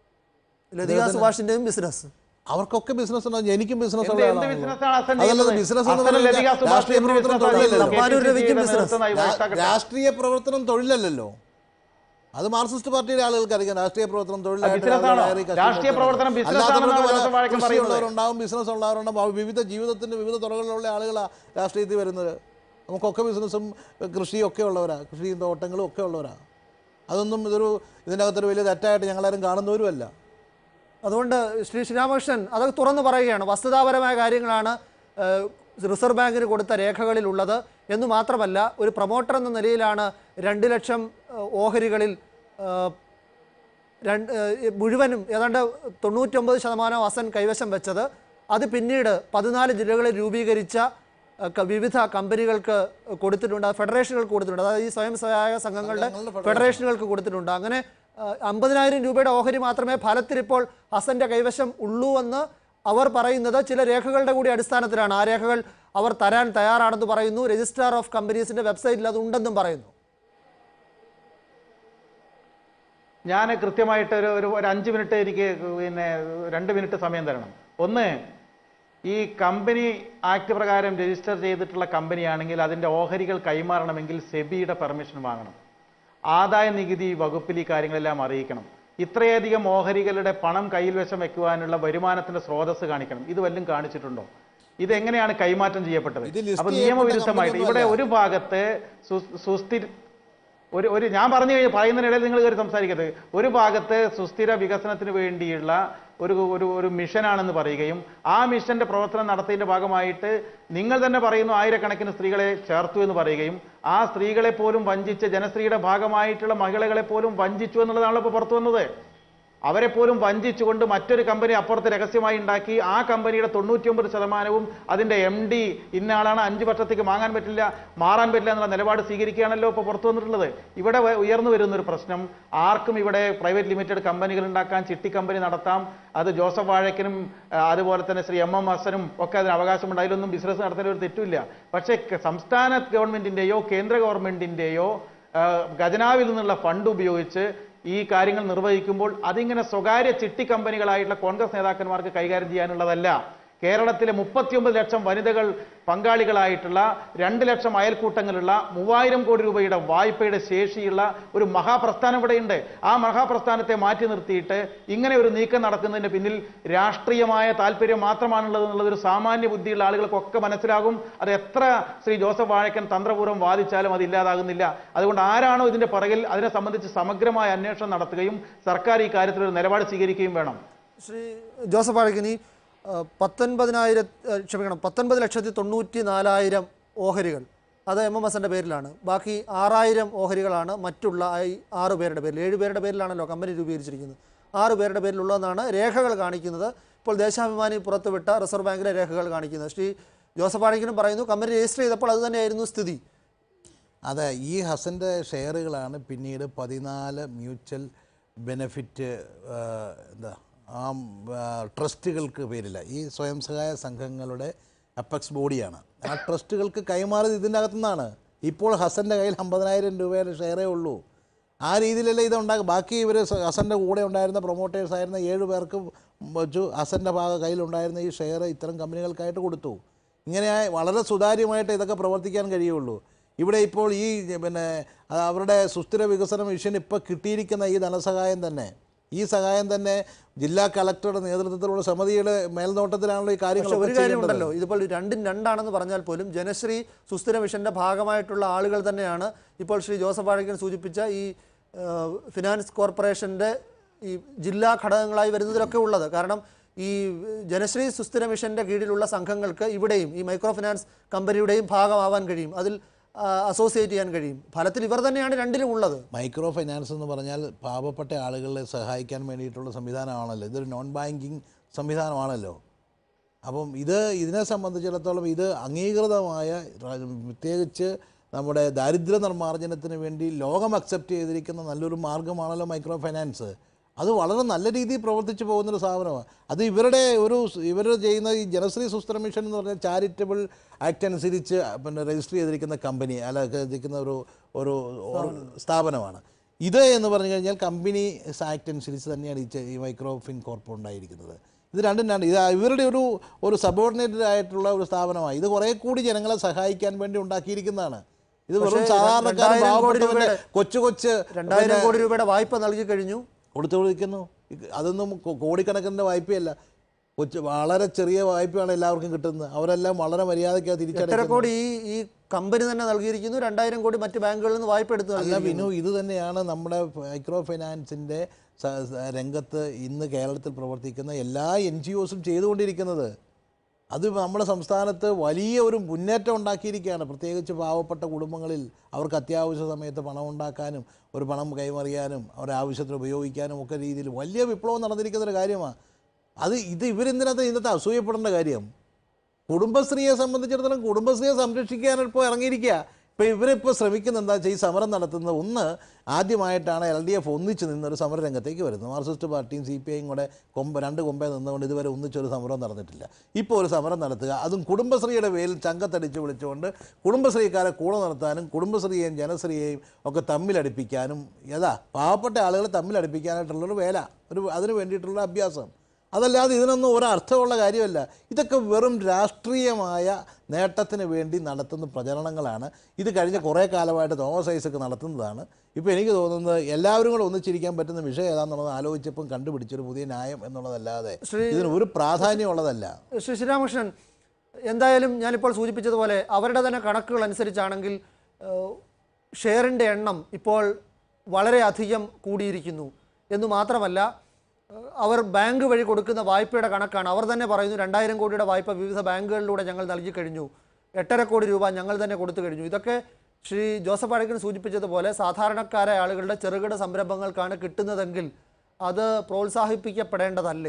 ലതിക സുഭാഷിന്റെയും ബിസിനസ് അവർക്കൊക്കെ ബിസിനസ് ഉണ്ടാവും എനിക്കും ബിസിനസ് എന്ത് എന്ത് ബിസിനസ്സാണ് അസൻ അതല്ലത് ചെയ്യുന്നത്? ബിസിനസ് എന്ന് അസൻ ലതിക പറഞ്ഞാൽ സുഭാഷ് രാഷ്ട്രീയ എന്ത് പ്രവർത്തനം ബിസിനസ്സാണ് തൊഴിലല്ലല്ലോ. ചെയ്യുന്നത്? മാനൂർ രവിക്കും KPCC യുടെ ബിസിനസ്. നേതൃത്വം വഴികാട്ടട്ടെ. രാഷ്ട്രീയ പ്രവർത്തനം തൊഴിലല്ലല്ലോ അത് മാർക്സിസ്റ്റ് പാർട്ടിയുടെ ആളുകൾക്ക് അറിയാം രാഷ്ട്രീയ പ്രവർത്തനം തൊഴിലായിട്ട് ബിസിനസ്സാണോ? ആളുകൾ കയറി കഷ്ടപ്പെട്ട് രാഷ്ട്രീയ പ്രവർത്തനം നടക്കുന്നത്. ബിസിനസ്സാണെന്നാണ് അല്ലാത്തവർക്ക് ജോസഫ് വാഴക്കൻ കൃഷി പറയുന്നത്. ഉള്ളവരുണ്ടാവും ബിസിനസ് ഉള്ളവരുണ്ടാവും അവ വിവിധ ജീവിതത്തിന്റെ വിവിധ തുറകളിലുള്ള ആളുകളാണ് രാഷ്ട്രീയത്തിൽ വരുന്നത് നമുക്കൊക്കെ ബിസിനസ്സും കൃഷിയും ഒക്കെ ഉള്ളവരാ കൃഷിയും തോട്ടങ്ങളും ഒക്കെ ഉള്ളവരാ അതൊന്നും ഇതൊരു ഇതിനകത്തൊരു വലിയ തെറ്റായിട്ട് ഞങ്ങളാരും കാണുന്നവരുമല്ല അതുകൊണ്ട് ശ്രീ ശ്രീരാമകൃഷ്ണൻ അത് തുറന്നു പറയുകയാണ് വസ്തുതാപരമായ കാര്യങ്ങളാണ് ഏഹ്, റിസർവ് ബാങ്കിന് കൊടുത്ത രേഖകളിലുള്ളത് എന്ന് മാത്രമല്ല ഒരു പ്രൊമോട്ടർ എന്ന നിലയിലാണ് രണ്ട് ലക്ഷം ഏഹ്, ഓഹരികളിൽ ഏഹ്, രണ്ട് ഏഹ്, മുഴുവനും ഏതാണ്ട് തൊണ്ണൂറ്റൊമ്പത് ശതമാനം അസൻ കൈവശം വെച്ചത് അത് പിന്നീട് പതിനാല് ജില്ലകളിൽ രൂപീകരിച്ച ഏഹ്, ക- വിവിധ കമ്പനികൾക്ക് കൊടുത്തിട്ടുണ്ട് അത് ഫെഡറേഷനുകൾക്ക് കൊടുത്തിട്ടുണ്ട് അതായത് ഈ സ്വയം സഹായക സംഘങ്ങളുടെ സംഘങ്ങളുടെ ഫെഡറേഷനുകൾക്ക് കൊടുത്തിട്ടുണ്ട് അങ്ങനെ ഏഹ്, അമ്പതിനായിരം രൂപയുടെ ഓഹരി മാത്രമേ ഫലത്തിൽ ഇപ്പോൾ ഹസന്റെ കൈവശം ഉള്ളൂ എന്ന് അവർ പറയുന്നത് ചില രേഖകളുടെ കൂടി അടിസ്ഥാനത്തിലാണ് ആ രേഖകൾ അവർ തരാൻ തയ്യാറാണെന്ന് പറയുന്നു രജിസ്ട്രാർ ഓഫ് കമ്പനീസിന്റെ വെബ്സൈറ്റിൽ അത് ഉണ്ടെന്നും പറയുന്നു ഞാൻ കൃത്യമായിട്ട് ഒരു ഒരു ഒരു അഞ്ച് മിനിറ്റ് എനിക്ക് പിന്നെ രണ്ട് മിനിറ്റ് സമയം തരണം ഒന്ന് ഈ കമ്പനി ആക്ട് പ്രകാരം രജിസ്റ്റർ ചെയ്തിട്ടുള്ള കമ്പനിയാണെങ്കിൽ അതിൻ്റെ ഓഹരികൾ കൈമാറണമെങ്കിൽ സെബിയുടെ പെർമിഷൻ വാങ്ങണം ആദായ നികുതി വകുപ്പിൽ ഈ കാര്യങ്ങളെല്ലാം അറിയിക്കണം ഇത്രയധികം ഓഹരികളുടെ പണം കയ്യിൽ വശം വെക്കുവാനുള്ള വരുമാനത്തിന്റെ സ്രോതസ് കാണിക്കണം ഇത് വല്ലതും കാണിച്ചിട്ടുണ്ടോ ഇത് എങ്ങനെയാണ് കൈമാറ്റം ചെയ്യപ്പെട്ടത് ഇത് ലിസ്റ്റ് അപ്പൊ ചെയ്യപ്പെട്ട നിയമവിരുദ്ധമായിട്ട് ഇവിടെ കമ്പനിയൊന്നുമല്ല. ഒരു ഭാഗത്ത് സു- സുസ്ഥിര ഒരു ഒരു ഞാൻ പറഞ്ഞു കഴിഞ്ഞാൽ പറയുന്നതിനിടയിൽ നിങ്ങൾ കയറി സംസാരിക്കരുത് ഒരു ഭാഗത്ത് സുസ്ഥിര വികസനത്തിന് വേണ്ടിയുള്ള ഒരു ഒരു ഒരു മിഷനാണെന്ന് പറയുകയും ആ മിഷന്റെ പ്രവർത്തനം നടത്തിയതിന്റെ ഭാഗമായിട്ട് നിങ്ങൾ തന്നെ പറയുന്നു ആയിരക്കണക്കിന് സ്ത്രീകളെ ചേർത്തു എന്ന് പറയുകയും ആ സ്ത്രീകളെ പോലും വഞ്ചിച്ച് ജനസ്ത്രീയുടെ ഭാഗമായിട്ടുള്ള മഹിളകളെ പോലും വഞ്ചിച്ചു എന്നുള്ളതാണല്ലോ ഇപ്പോൾ പുറത്തു വന്നത് അവരെ പോലും വഞ്ചിച്ചുകൊണ്ട് മറ്റൊരു കമ്പനി അപ്പുറത്ത് രഹസ്യമായി ഉണ്ടാക്കി ആ കമ്പനിയുടെ തൊണ്ണൂറ്റിയൊമ്പത് ശതമാനവും അതിന്റെ എം ഡി ഇന്ന ആളാണ് അഞ്ച് വർഷത്തേക്ക് വാങ്ങാൻ പറ്റില്ല മാറാൻ പറ്റില്ല എന്നുള്ള നിലപാട് സ്വീകരിക്കുകയാണല്ലോ ഇപ്പോൾ പുറത്തു വന്നിട്ടുള്ളത് ഇവിടെ വ- ഉയർന്നു വരുന്ന ഒരു പ്രശ്നം ആർക്കും ഇവിടെ പ്രൈവറ്റ് ലിമിറ്റഡ് കമ്പനികൾ ഉണ്ടാക്കാൻ ചിട്ടി കമ്പനി നടത്താം അത് ജോസഫ് വാഴക്കനും ആ, അതുപോലെ തന്നെ ശ്രീ എം എം ഹസനും ഒക്കെ അതിന് അവകാശമുണ്ട് അതിലൊന്നും ബിസിനസ് നടത്തുന്ന ഒരു തെറ്റുമില്ല പക്ഷേ ക- സംസ്ഥാന ഗവൺമെന്റിന്റെയോ കേന്ദ്ര ഗവൺമെന്റിന്റെയോ ആ, ഖജനാവിൽ നിന്നുള്ള ഫണ്ട് ഉപയോഗിച്ച് ഈ കാര്യങ്ങൾ നിർവഹിക്കുമ്പോൾ അതിങ്ങനെ സ്വകാര്യ ചിട്ടി കമ്പനികളായിട്ടുള്ള കോൺഗ്രസ് നേതാക്കന്മാർക്ക് കൈകാര്യം ചെയ്യാനുള്ളതല്ല കേരളത്തിലെ മുപ്പത്തിയൊമ്പത് ലക്ഷം വനിതകൾ പങ്കാളികളായിട്ടുള്ള രണ്ട് ലക്ഷം അയൽക്കൂട്ടങ്ങളുള്ള മൂവായിരം കോടി രൂപയുടെ വായ്പയുടെ ശേഷിയുള്ള ഒരു മഹാപ്രസ്ഥാനം ഇവിടെയുണ്ട് ആ മഹാപ്രസ്ഥാനത്തെ മാറ്റി നിർത്തിയിട്ട് ഇങ്ങനെ ഒരു നീക്കം നടക്കുന്നതിന് പിന്നിൽ രാഷ്ട്രീയമായ താല്പര്യം മാത്രമാണുള്ളത് എന്നുള്ളത് ഒരു സാമാന്യ ബുദ്ധിയുള്ള ആളുകൾക്കൊക്കെ മനസ്സിലാകും അത് എത്ര ശ്രീ ജോസഫ് വാഴക്കൻ തന്ത്രപൂർവ്വം വാദിച്ചാലും അത് ഇല്ലാതാകുന്നില്ല അതുകൊണ്ട് ആരാണോ ഇതിന്റെ പുറകിൽ അതിനെ സംബന്ധിച്ച് സമഗ്രമായ അന്വേഷണം നടത്തുകയും സർക്കാർ ഈ കാര്യത്തിൽ ഒരു നിലപാട് സ്വീകരിക്കുകയും വേണം ശ്രീ ജോസഫ് ആഴക്കിനി പത്തൊൻപതിനായിരം ക്ഷമിക്കണം പത്തൊൻപത് ലക്ഷത്തി തൊണ്ണൂറ്റി നാലായിരം ഓഹരികൾ അത് എം എം എസിൻ്റെ പേരിലാണ് ബാക്കി ആറായിരം ഓഹരികളാണ് മറ്റുള്ള ഈ ആറ് പേരുടെ പേരിൽ ഏഴ് പേരുടെ പേരിലാണല്ലോ കമ്പനി രൂപീകരിച്ചിരിക്കുന്നത് ആറ് പേരുടെ പേരിലുള്ളതെന്നാണ് രേഖകൾ കാണിക്കുന്നത് ഇപ്പോൾ ദേശാഭിമാനി പുറത്തുവിട്ട റിസർവ് ബാങ്കിലെ രേഖകൾ കാണിക്കുന്നത് ശ്രീ ജോസഫ് ആഴക്കിനും പറയുന്നു കമ്പനി രജിസ്റ്റർ ചെയ്തപ്പോൾ അത് തന്നെയായിരുന്നു സ്ഥിതി അതെ ഈ ഹസൻ്റെ ഷെയറുകളാണ് പിന്നീട് പതിനാല് മ്യൂച്വൽ ബെനഫിറ്റ് ആ, എന്താ ആ ആ, ട്രസ്റ്റുകൾക്ക് പേരില്ല ഈ സ്വയം സഹായ സംഘങ്ങളുടെ അപ്പക്സ് ബോഡിയാണ് ആ ട്രസ്റ്റുകൾക്ക് കൈമാറിയത് ഇതിൻ്റെ അകത്തുനിന്നാണ് ഇപ്പോൾ ഹസൻ്റെ കയ്യിൽ അമ്പതിനായിരം രൂപയുടെ ഷെയറേ ഉള്ളൂ ആ രീതിയിലല്ലേ ഇത് ഉണ്ടാകും ബാക്കി ഇവർ ഹസൻ്റെ കൂടെ ഉണ്ടായിരുന്ന പ്രൊമോട്ടേഴ്സ് ആയിരുന്ന ഏഴ് പേർക്ക് വെച്ചു ഹസൻ്റെ ഭാഗ കയ്യിലുണ്ടായിരുന്ന ഈ ഷെയർ ഇത്തരം കമ്പനികൾക്കായിട്ട് കൊടുത്തു ഇങ്ങനെ വളരെ സുതാര്യമായിട്ട് ഇതൊക്കെ പ്രവർത്തിക്കാൻ കഴിയുള്ളൂ ഇവിടെ ഇപ്പോൾ ഈ പിന്നെ ആ, അവരുടെ സുസ്ഥിര വികസന മിഷൻ ഇപ്പോൾ കിട്ടിയിരിക്കുന്ന ഈ ധനസഹായം തന്നെ ഈ സഹായം തന്നെ ജില്ലാ കളക്ടറുടെ നേതൃത്വത്തിലുള്ള സമിതിയുടെ മേൽനോട്ടത്തിലാണല്ലോ ഈ പക്ഷെ കാര്യങ്ങൾ ഒരു കാര്യമുണ്ടല്ലോ ഇതിപ്പോൾ രണ്ടും രണ്ടാണെന്ന് പറഞ്ഞാൽ പോലും ജനശ്രീ സുസ്ഥിര മിഷന്റെ ഭാഗമായിട്ടുള്ള ആളുകൾ തന്നെയാണ് ഇപ്പോൾ ശ്രീ ജോസഫ് ആഴക്കൻ സൂചിപ്പിച്ച ഈ ആ, ഫിനാൻസ് കോർപ്പറേഷന്റെ ഈ ജില്ലാ ഘടകങ്ങളായി വരുന്നതിലൊക്കെ ഉള്ളത് കാരണം ഈ ജനശ്രീ സുസ്ഥിര മിഷന്റെ കീഴിലുള്ള സംഘങ്ങൾക്ക് ഇവിടെയും ഈ മൈക്രോ ഫിനാൻസ് കമ്പനിയുടെയും ഭാഗമാവാൻ കഴിയും അതിൽ അസോസിയേറ്റ് ചെയ്യാൻ കഴിയും ഫലത്തിൽ ഇവർ തന്നെയാണ് രണ്ടിലും ഉള്ളത് മൈക്രോ ഫൈനാൻസ് എന്ന് പറഞ്ഞാൽ പാവപ്പെട്ട ആളുകളെ സഹായിക്കാൻ വേണ്ടിയിട്ടുള്ള സംവിധാനമാണല്ലോ ഇതൊരു നോൺ ബാങ്കിങ് സംവിധാനമാണല്ലോ അപ്പം ഇത് ഇതിനെ സംബന്ധിച്ചിടത്തോളം ഇത് അംഗീകൃതമായ റ- പ്രത്യേകിച്ച് നമ്മുടെ ദാരിദ്ര്യ നിർമ്മാർജ്ജനത്തിന് വേണ്ടി ലോകം അക്സെപ്റ്റ് ചെയ്തിരിക്കുന്ന നല്ലൊരു മാർഗ്ഗമാണല്ലോ മൈക്രോ ഫൈനാൻസ് അത് വളരെ നല്ല രീതിയിൽ പ്രവർത്തിച്ചു പോകുന്നൊരു സ്ഥാപനമാണ് അത് ഇവരുടെ ഒരു ഇവർ ചെയ്യുന്ന ഈ ജനശ്രീ സുസ്ഥിര മിഷൻ എന്ന് പറഞ്ഞാൽ ചാരിറ്റബിൾ ആക്ട് അനുസരിച്ച് പിന്നെ രജിസ്റ്റർ ചെയ്തിരിക്കുന്ന കമ്പനി അല്ല ചെയ്തിരിക്കുന്ന ഒരു ഒരു ഒരു സ്ഥാപനമാണ് ഇത് എന്ന് പറഞ്ഞു കഴിഞ്ഞാൽ കമ്പനി ആക്ട് അനുസരിച്ച് തന്നെയാണ് ഈ ചെ- ഈ മൈക്രോ ഫിൻ കോർപ്പ് ഉണ്ടായിരിക്കുന്നത് ഇത് രണ്ടും രണ്ട് ഇത് ഇവരുടെ ഒരു ഒരു സബോർഡിനേറ്റഡ് ആയിട്ടുള്ള ഒരു സ്ഥാപനമാണ് ഇത് കുറേ കൂടി ജനങ്ങളെ സഹായിക്കാൻ വേണ്ടി ഉണ്ടാക്കിയിരിക്കുന്നതാണ് ഇത് വെറും പക്ഷേ സാധാരണക്കാരൻ രണ്ടായിരം കോടി പാവപ്പെട്ടവന്റെ രൂപയുടെ- കൊച്ചു കൊച്ച് രണ്ടായിരം കോടി രൂപയുടെ വായ്പ നൽകി കഴിഞ്ഞു കൊടുത്തു കൊടുക്കുന്നു ഇത് അതൊന്നും കോ- കോടിക്കണക്കിൻ്റെ വായ്പയല്ല കൊച്ചു വളരെ ചെറിയ വായ്പയാണ് എല്ലാവർക്കും കിട്ടുന്നത് അവരെല്ലാം വളരെ മര്യാദയ്ക്ക് എട്ടര തിരിച്ചടയ്ക്കുന്നത് കോടി ഈ ഈ കമ്പനി തന്നെ നൽകിയിരിക്കുന്നു രണ്ടായിരം കോടി മറ്റ് ബാങ്കുകളിൽ നിന്ന് വായ്പ എടുത്ത് അല്ല നൽകിയിരിക്കുന്നു വിനു ഇത് തന്നെയാണ് നമ്മുടെ മൈക്രോ ഫൈനാൻസിൻ്റെ സ- സ- രംഗത്ത് ഇന്ന് കേരളത്തിൽ പ്രവർത്തിക്കുന്ന എല്ലാ എൻ ജി ഒസും ചെയ്തുകൊണ്ടിരിക്കുന്നത് അത് നമ്മുടെ സംസ്ഥാനത്ത് വലിയ ഒരു മുന്നേറ്റം ഉണ്ടാക്കിയിരിക്കുകയാണ് പ്രത്യേകിച്ച് പാവപ്പെട്ട കുടുംബങ്ങളിൽ അവർക്ക് അത്യാവശ്യ സമയത്ത് പണം ഉണ്ടാക്കാനും ഒരു പണം കൈമറിയാനും അവരുടെ ആവശ്യത്തിന് ഉപയോഗിക്കാനും ഒക്കെ രീതിയിൽ വലിയ വിപ്ലവം നടന്നിരിക്കുന്ന ഒരു കാര്യമാണ് അത് ഇത് ഇവരെന്തിനകത്ത് ഇന്നത്തെ അസൂയപ്പെടേണ്ട കാര്യം കുടുംബശ്രീയെ സംബന്ധിച്ചിടത്തോളം കുടുംബശ്രീയെ സംരക്ഷിക്കാൻ ഇപ്പോൾ ഇറങ്ങിയിരിക്കുക ഇപ്പോൾ ഇവരിപ്പോൾ ശ്രമിക്കുന്ന എന്താ വെച്ചാൽ ഈ സമരം നടത്തുന്നത് ഒന്ന് ആദ്യമായിട്ടാണ് എൽ ഡി എഫ് ഒന്നിച്ച് നിന്നൊരു സമര രംഗത്തേക്ക് വരുന്നത് മാർക്സിസ്റ്റ് പാർട്ടിയും സി പി ഐയും കൂടെ കൊമ്പ് രണ്ട് കൊമ്പേ നിന്നുകൊണ്ട് ഇതുവരെ ഒന്നിച്ചൊരു സമരം നടന്നിട്ടില്ല ഇപ്പോൾ ഒരു സമരം നടത്തുക അതും കുടുംബശ്രീയുടെ പേരിൽ ചങ്കത്തടിച്ച് വിളിച്ചുകൊണ്ട് കുടുംബശ്രീക്കാരെ കൂടെ നിർത്താനും കുടുംബശ്രീയെയും ജനശ്രീയെയും ഒക്കെ തമ്മിലടിപ്പിക്കാനും ഏതാ പാവപ്പെട്ട ആളുകളെ തമ്മിലടിപ്പിക്കാനായിട്ടുള്ളൊരു വേല ഒരു അതിന് വേണ്ടിയിട്ടുള്ള അഭ്യാസം അതല്ലാതെ ഇതിനൊന്നും ഒരർത്ഥമുള്ള കാര്യമല്ല ഇതൊക്കെ വെറും രാഷ്ട്രീയമായ നേട്ടത്തിന് വേണ്ടി നടത്തുന്ന പ്രചരണങ്ങളാണ് ഇത് കഴിഞ്ഞ കുറേ കാലമായിട്ട് തോമസ് ഐസക്ക് നടത്തുന്നതാണ് ഇപ്പോൾ എനിക്ക് തോന്നുന്നത് എല്ലാവരും കൂടെ ഒന്നിച്ചിരിക്കാൻ പറ്റുന്ന വിഷയം ഏതാണെന്നുള്ളത് ആലോചിച്ചപ്പം കണ്ടുപിടിച്ചൊരു പുതിയ ന്യായം എന്നുള്ളതല്ലാതെ ശ്രീ- ഇതിന് ഒരു പ്രാധാന്യമുള്ളതല്ല ശ്രീ ശ്രീരാമകൃഷ്ണൻ എന്തായാലും ഞാനിപ്പോൾ സൂചിപ്പിച്ചതുപോലെ അവരുടെ തന്നെ കണക്കുകൾ അനുസരിച്ചാണെങ്കിൽ ഏഹ്, ഷെയറിൻ്റെ എണ്ണം ഇപ്പോൾ വളരെയധികം കൂടിയിരിക്കുന്നു എന്ന് മാത്രമല്ല ഏഹ്, അവർ ബാങ്ക് വഴി കൊടുക്കുന്ന വായ്പയുടെ കണക്കാണ് അവർ തന്നെ പറയുന്നു രണ്ടായിരം കോടിയുടെ വായ്പ വിവിധ ബാങ്കുകളിലൂടെ ഞങ്ങൾ നൽകി കഴിഞ്ഞു എട്ടര കോടി രൂപ ഞങ്ങൾ തന്നെ കൊടുത്തു കഴിഞ്ഞു ഇതൊക്കെ ശ്രീ ജോസഫ് അഴക്കൻ സൂചിപ്പിച്ചതുപോലെ സാധാരണക്കാരായ ആളുകളുടെ ചെറുകിട സംരംഭങ്ങൾക്കാണ് കിട്ടുന്നതെങ്കിൽ അത് പ്രോത്സാഹിപ്പിക്കപ്പെടേണ്ടതല്ലേ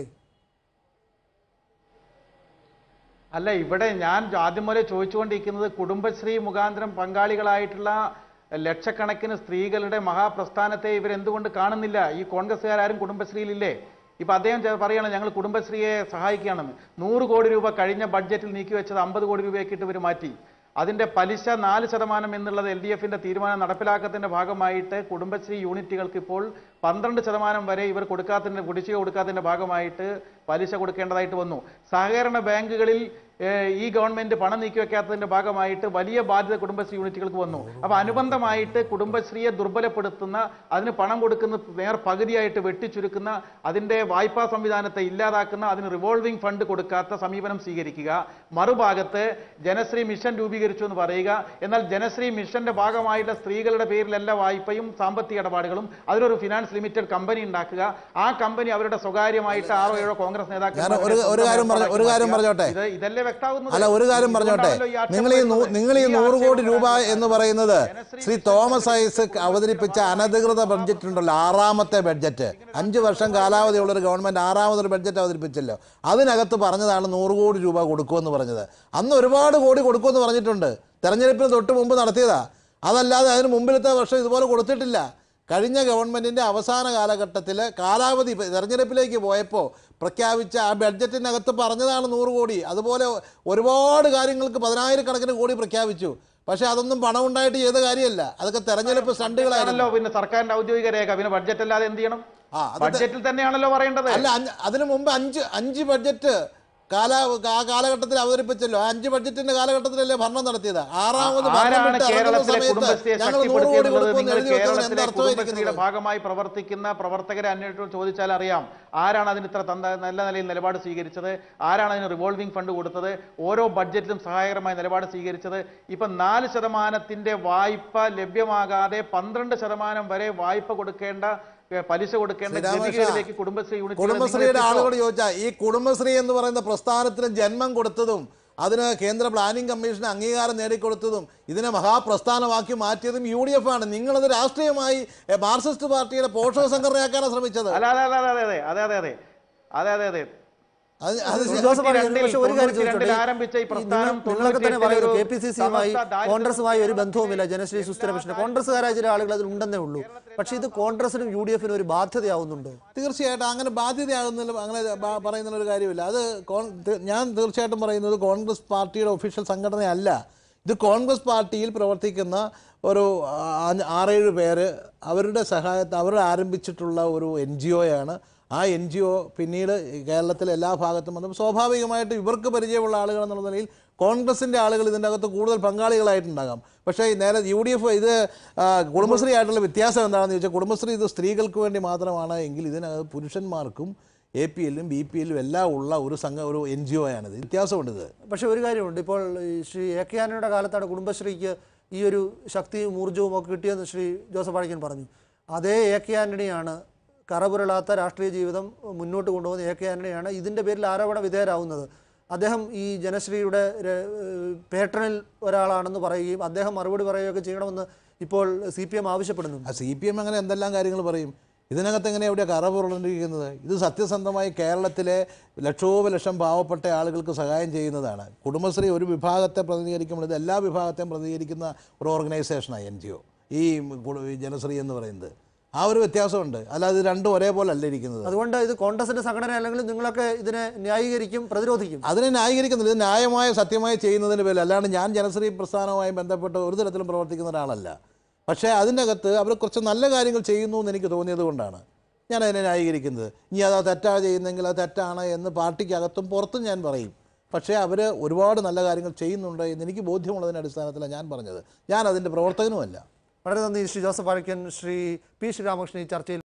അല്ല ഇവിടെ ഞാൻ ആദ്യം മുതലേ ചോദിച്ചുകൊണ്ടിരിക്കുന്നത് കുടുംബശ്രീ മുഖാന്തരം പങ്കാളികളായിട്ടുള്ള ലക്ഷക്കണക്കിന് സ്ത്രീകളുടെ മഹാപ്രസ്ഥാനത്തെ ഇവരെന്തുകൊണ്ട് കാണുന്നില്ല ഈ കോൺഗ്രസ്സുകാരും കുടുംബശ്രീയിലില്ലേ ഇപ്പൊ അദ്ദേഹം ചെ- പറയാണ് ഞങ്ങൾ കുടുംബശ്രീയെ സഹായിക്കുകയാണെന്ന് നൂറ് കോടി രൂപ കഴിഞ്ഞ ബഡ്ജറ്റിൽ നീക്കി വെച്ചത് അമ്പത് കോടി രൂപയാക്കിയിട്ട് ഇവർ മാറ്റി അതിന്റെ പലിശ നാല് ശതമാനം എന്നുള്ളത് എൽ ഡി എഫിന്റെ തീരുമാനം നടപ്പിലാക്കത്തിന്റെ ഭാഗമായിട്ട് കുടുംബശ്രീ യൂണിറ്റുകൾക്ക് ഇപ്പോൾ പന്ത്രണ്ട് ശതമാനം വരെ ഇവർ കൊടുക്കാത്തതിന്റെ കുടിശ്ശിക കൊടുക്കാത്തതിന്റെ ഭാഗമായിട്ട് പലിശ കൊടുക്കേണ്ടതായിട്ട് വന്നു സഹകരണ ബാങ്കുകളിൽ ഏഹ്, ഈ ഗവൺമെന്റ് പണം നീക്കി വെക്കാത്തതിന്റെ ഭാഗമായിട്ട് വലിയ ബാധ്യത കുടുംബശ്രീ യൂണിറ്റുകൾക്ക് വന്നു അപ്പൊ അനുബന്ധമായിട്ട് കുടുംബശ്രീയെ ദുർബലപ്പെടുത്തുന്ന അതിന് പണം കൊടുക്കുന്ന നേർ പകുതിയായിട്ട് വെട്ടിച്ചുരുക്കുന്ന അതിന്റെ വായ്പാ സംവിധാനത്തെ ഇല്ലാതാക്കുന്ന അതിന് റിവോൾവിംഗ് ഫണ്ട് കൊടുക്കാത്ത സമീപനം സ്വീകരിക്കുക മറുഭാഗത്ത് ജനശ്രീ മിഷൻ രൂപീകരിച്ചു എന്ന് പറയുക എന്നാൽ ജനശ്രീ മിഷന്റെ ഭാഗമായിട്ടുള്ള സ്ത്രീകളുടെ പേരിലല്ല വായ്പയും സാമ്പത്തിക ഇടപാടുകളും അതിനൊരു ഫിനാൻസ് ലിമിറ്റഡ് കമ്പനി ഉണ്ടാക്കുക ആ കമ്പനി അവരുടെ സ്വകാര്യമായിട്ട് ആറോ ഏഴോ കോൺഗ്രസ് നേതാക്കൾ ഞാൻ ഒരു- ഒരു കാര്യം പറഞ്ഞ- ഒരു കാര്യം പറഞ്ഞോട്ടെ? ഇത് ഇതല്ലേ വ്യക്തമാകുന്നത് അല്ല ഒരു കാര്യം പറഞ്ഞോട്ടെ ഇതുകൊണ്ടാണല്ലോ ഈ ആക്ഷേപം നിങ്ങൾ ഈ നൂ- വരുന്നത്. നിങ്ങൾ ഈ ഈ നൂറ് കോടി ആക്ഷേപം രൂപ വരുന്നത് എന്ന് പറയുന്നത് ശ്രീ തോമസ് ഐസക് അവതരിപ്പിച്ച അനധികൃത ബഡ്ജറ്റ് ഉണ്ടല്ലോ ആറാമത്തെ ബഡ്ജറ്റ് അഞ്ച് വർഷം കാലാവധിയുള്ള ഒരു ഗവൺമെന്റ് ആറാമതൊരു ബഡ്ജറ്റ് അവതരിപ്പിച്ചല്ലോ അതിനകത്ത് പറഞ്ഞതാണ് നൂറ് കോടി രൂപ കൊടുക്കുമെന്ന് പറഞ്ഞത് അന്ന് ഒരുപാട് കോടി കൊടുക്കുമെന്ന് പറഞ്ഞിട്ടുണ്ട് തെരഞ്ഞെടുപ്പിന് തൊട്ട് മുമ്പ് നടത്തിയതാ അതല്ലാതെ അതിന് മുമ്പിലത്തെ വർഷം ഇതുപോലെ കൊടുത്തിട്ടില്ല കഴിഞ്ഞ ഗവൺമെൻറ്റിൻ്റെ അവസാന കാലഘട്ടത്തിൽ കാലാവധി ഇപ്പൊ തെരഞ്ഞെടുപ്പിലേക്ക് പോയപ്പോൾ പ്രഖ്യാപിച്ച ആ ബഡ്ജറ്റിനകത്ത് പറഞ്ഞതാണ് നൂറ് കോടി അതുപോലെ ഒരുപാട് കാര്യങ്ങൾക്ക് പതിനായിരക്കണക്കിന് കോടി പ്രഖ്യാപിച്ചു പക്ഷേ അതൊന്നും പണം ഉണ്ടായിട്ട് ചെയ്ത കാര്യമല്ല അതൊക്കെ തെരഞ്ഞെടുപ്പ് സ്റ്റണ്ടുകളായിരുന്നു ആണല്ലോ പിന്നെ സർക്കാരിന്റെ ഔദ്യോഗിക രേഖ പിന്നെ ബഡ്ജറ്റ് അല്ലാതെ എന്ത് ചെയ്യണം ആ, അത് ബഡ്ജറ്റിൽ തന്നെയാണല്ലോ പറയേണ്ടത് അല്ല അഞ്ച് അതിനു മുമ്പ് അഞ്ച് അഞ്ച് ബഡ്ജറ്റ് കാല ആ കാലഘട്ടത്തിൽ അവതരിപ്പിച്ചല്ലോ ആ അഞ്ച് ബഡ്ജറ്റിന്റെ കാലഘട്ടത്തിലല്ലേ ഭരണം നടത്തിയത് ആറാമത് ഭരണം ആരാണ് വിട്ട് ഇറങ്ങുന്ന കേരളത്തിലെ സമയത്ത് കുടുംബശ്രീയെ ഞങ്ങൾ നൂറ് കോടി ശക്തിപ്പെടുത്തിയെന്നുള്ളത് കൊടുക്കുമെന്ന് നിങ്ങൾ എഴുതി വെച്ചതിന് കേരളത്തിലെ എന്താ കുടുംബശ്രീയുടെ അർത്ഥമായിരിക്കുന്നത് ഭാഗമായി പ്രവർത്തിക്കുന്ന പ്രവർത്തകരെ അന്വേഷണം ചോദിച്ചാൽ അറിയാം ആരാണ് അതിന് ഇത്ര തന്ത നല്ല നിലയിൽ നിലപാട് സ്വീകരിച്ചത് ആരാണ് അതിന് റിവോൾവിംഗ് ഫണ്ട് കൊടുത്തത് ഓരോ ബഡ്ജറ്റിലും സഹായകരമായ നിലപാട് സ്വീകരിച്ചത് ഇപ്പൊ നാല് ശതമാനത്തിന്റെ വായ്പ ലഭ്യമാകാതെ പന്ത്രണ്ട് ശതമാനം വരെ വായ്പ കൊടുക്കേണ്ട ഏ, പലിശ കൊടുക്കേണ്ട ശ്രീരാമകൃഷ്ണ, ഗതികേടിലേക്ക് കുടുംബശ്രീ യൂണിറ്റുകളെ നിങ്ങൾ കുടുംബശ്രീയുടെ എത്തിച്ചോ? ആളുകളോട് ചോദിച്ചാൽ ഈ കുടുംബശ്രീ എന്ന് പറയുന്ന പ്രസ്ഥാനത്തിന് ജന്മം കൊടുത്തതും അതിന് കേന്ദ്ര പ്ലാനിംഗ് കമ്മീഷൻ അംഗീകാരം നേടിക്കൊടുത്തതും ഇതിനെ മഹാപ്രസ്ഥാനമാക്കി മാറ്റിയതും യു ഡി എഫ് ആണ് നിങ്ങളത് രാഷ്ട്രീയമായി എ, മാർക്സിസ്റ്റ് പാർട്ടിയുടെ പോഷക സംഘടനയാക്കാനാണ് ശ്രമിച്ചത് അല്ല അല്ല അല്ല അതെ അതെ അതെ അതെ അതെ അതെ അതെ അതെ അത് അത് ശ- ജോസഫ് അടിയൻ, തൊണ്ണൂറ്റി പക്ഷേ ഒരു കാര്യം രണ്ടിൽ ചോദിച്ചോട്ടെ ആരംഭിച്ച ഈ ഈ പ്രസ്ഥാനം നിങ്ങൾ- നിങ്ങൾക്ക് തന്നെ തൊണ്ണൂറ്റിയെട്ടിൽ പറയുന്നു ഒരു കെ പി സി സിയുമായി സമസ്ത ദാരിദ്ര്യ കോൺഗ്രസുമായി ഒരു ബന്ധവുമില്ല ജനശ്രീ സുസ്ഥിര മിഷൻ കോൺഗ്രസ്സുകാരായ ചില ആളുകൾ അതിൽ ഉണ്ടെന്നേ ഉള്ളൂ പക്ഷേ ഇത് കോൺഗ്രസിനും യു ഡി എഫിനും ഒരു ബാധ്യതയാവുന്നുണ്ടോ തീർച്ചയായിട്ടും അങ്ങനെ ബാധ്യതയാകുന്നില്ല അങ്ങനെ ബ- പറയുന്ന ഒരു കാര്യമില്ല അത് കോൺ- തി- ഞാൻ തീർച്ചയായിട്ടും പറയുന്നത് കോൺഗ്രസ് പാർട്ടിയുടെ ഒഫീഷ്യൽ സംഘടനയല്ല ഇത് കോൺഗ്രസ് പാർട്ടിയിൽ പ്രവർത്തിക്കുന്ന ഒരു ആ- ആറേഴ് പേര് അവരുടെ സഹായത്തെ അവർ ആരംഭിച്ചിട്ടുള്ള ഒരു എൻ ജി ഒയാണ് ആ എൻ ജി ഒ പിന്നീട് കേരളത്തിലെ എല്ലാ ഭാഗത്തും വന്നപ്പോൾ സ്വാഭാവികമായിട്ടും ഇവർക്ക് പരിചയമുള്ള ആളുകൾ എന്നുള്ള നിലയിൽ കോൺഗ്രസിൻ്റെ ആളുകൾ ഇതിൻ്റെ അകത്ത് കൂടുതൽ പങ്കാളികളായിട്ടുണ്ടാകാം പക്ഷേ ഈ നേരെ യു ഡി എഫ് ഇത് ആ, കുടുംബശ്രീ ആയിട്ടുള്ള വ്യത്യാസം എന്താണെന്ന് ചോദിച്ചാൽ കുടുംബശ്രീ ഇത് സ്ത്രീകൾക്ക് വേണ്ടി മാത്രമാണ് എങ്കിൽ ഇതിനകത്ത് പുരുഷന്മാർക്കും എ പി എല്ലും ബി പി എല്ലും എല്ലാം ഉള്ള ഒരു സംഘ ഒരു എൻ ജി ഒ ആണിത് വ്യത്യാസമുണ്ട് ഇത് പക്ഷേ ഒരു കാര്യമുണ്ട് ഇപ്പോൾ ഈ ശ്രീ എ കെ ആനയുടെ കാലത്താണ് കുടുംബശ്രീക്ക് ഈ ഒരു ശക്തിയും ഊർജ്ജവും ഒക്കെ കിട്ടിയെന്ന് ശ്രീ ജോസഫ് അഴക്കൻ പറഞ്ഞു അതേ എ കെ ആന്റണിയാണ് കറപുരളാത്ത രാഷ്ട്രീയ ജീവിതം മുന്നോട്ട് കൊണ്ടുപോകുന്ന എ കെ ആന്റണിയാണ് ഇതിൻ്റെ പേരിൽ ആരോപണ വിധേയരാകുന്നത് അദ്ദേഹം ഈ ജനശ്രീയുടെ ര- ഏഹ് പേട്ടണിൽ ഒരാളാണെന്ന് പറയുകയും അദ്ദേഹം മറുപടി പറയുകയൊക്കെ ചെയ്യണമെന്ന് ഇപ്പോൾ സി പി എം ആവശ്യപ്പെടുന്നുണ്ട് ആ സി പി എം അങ്ങനെ എന്തെല്ലാം കാര്യങ്ങൾ പറയും ഇതിനകത്ത് എങ്ങനെ എവിടെയാണ് കറ പുറണ്ടിരിക്കുന്നത് ഇത് സത്യസന്ധമായി കേരളത്തിലെ ലക്ഷോപലക്ഷം പാവപ്പെട്ട ആളുകൾക്ക് സഹായം ചെയ്യുന്നതാണ് കുടുംബശ്രീ ഒരു വിഭാഗത്തെ പ്രതിനിധീകരിക്കുമ്പോൾ ഇത് എല്ലാ വിഭാഗത്തെയും പ്രതിനിധീകരിക്കുന്ന ഒരു ഓർഗനൈസേഷനാണ് എൻ ജി ഒ ഈ കുടു- ഈ ജനശ്രീ എന്ന് പറയുന്നത് ആ ഒരു വ്യത്യാസമുണ്ട് അല്ലാതെ ഇത് രണ്ടും ഒരേപോലെ അല്ല ഇരിക്കുന്നത് അതുകൊണ്ട് ഇത് കോൺഗ്രസിന്റെ സംഘടന അല്ലെങ്കിൽ നിങ്ങളൊക്കെ ഇതിനെ ന്യായീകരിക്കും പ്രതിരോധിക്കും അതിനെ ന്യായീകരിക്കുന്നില്ല ഇത് ന്യായമായ സത്യമായി ചെയ്യുന്നതിന് പേരിൽ അല്ലാണ്ട് ഞാൻ ജനശ്രീ പ്രസ്ഥാനവുമായി ബന്ധപ്പെട്ട് ഒരു തരത്തിലും പ്രവർത്തിക്കുന്ന ഒരാളല്ല പക്ഷേ അതിൻ്റെ അകത്ത് അവർ കുറച്ച് നല്ല കാര്യങ്ങൾ ചെയ്യുന്നു എന്ന് എനിക്ക് തോന്നിയത് കൊണ്ടാണ് ഞാൻ അതിനെ ന്യായീകരിക്കുന്നത് ഇനി അത് തെറ്റാ ചെയ്യുന്നെങ്കിൽ അത് തെറ്റാണ് എന്ന് പാർട്ടിക്കകത്തും പുറത്തും ഞാൻ പറയും പക്ഷേ അവർ ഒരുപാട് നല്ല കാര്യങ്ങൾ ചെയ്യുന്നുണ്ട് എന്ന് എനിക്ക് ബോധ്യമുള്ളതിൻ്റെ അടിസ്ഥാനത്തിലാണ് ഞാൻ പറഞ്ഞത് ഞാൻ അതിൻ്റെ പ്രവർത്തകനുമല്ല വളരെ നന്ദി ശ്രീ ജോസഫ് അഴക്കൻ ശ്രീ പി ശ്രീരാമകൃഷ്ണൻ ഈ ചർച്ചയിൽ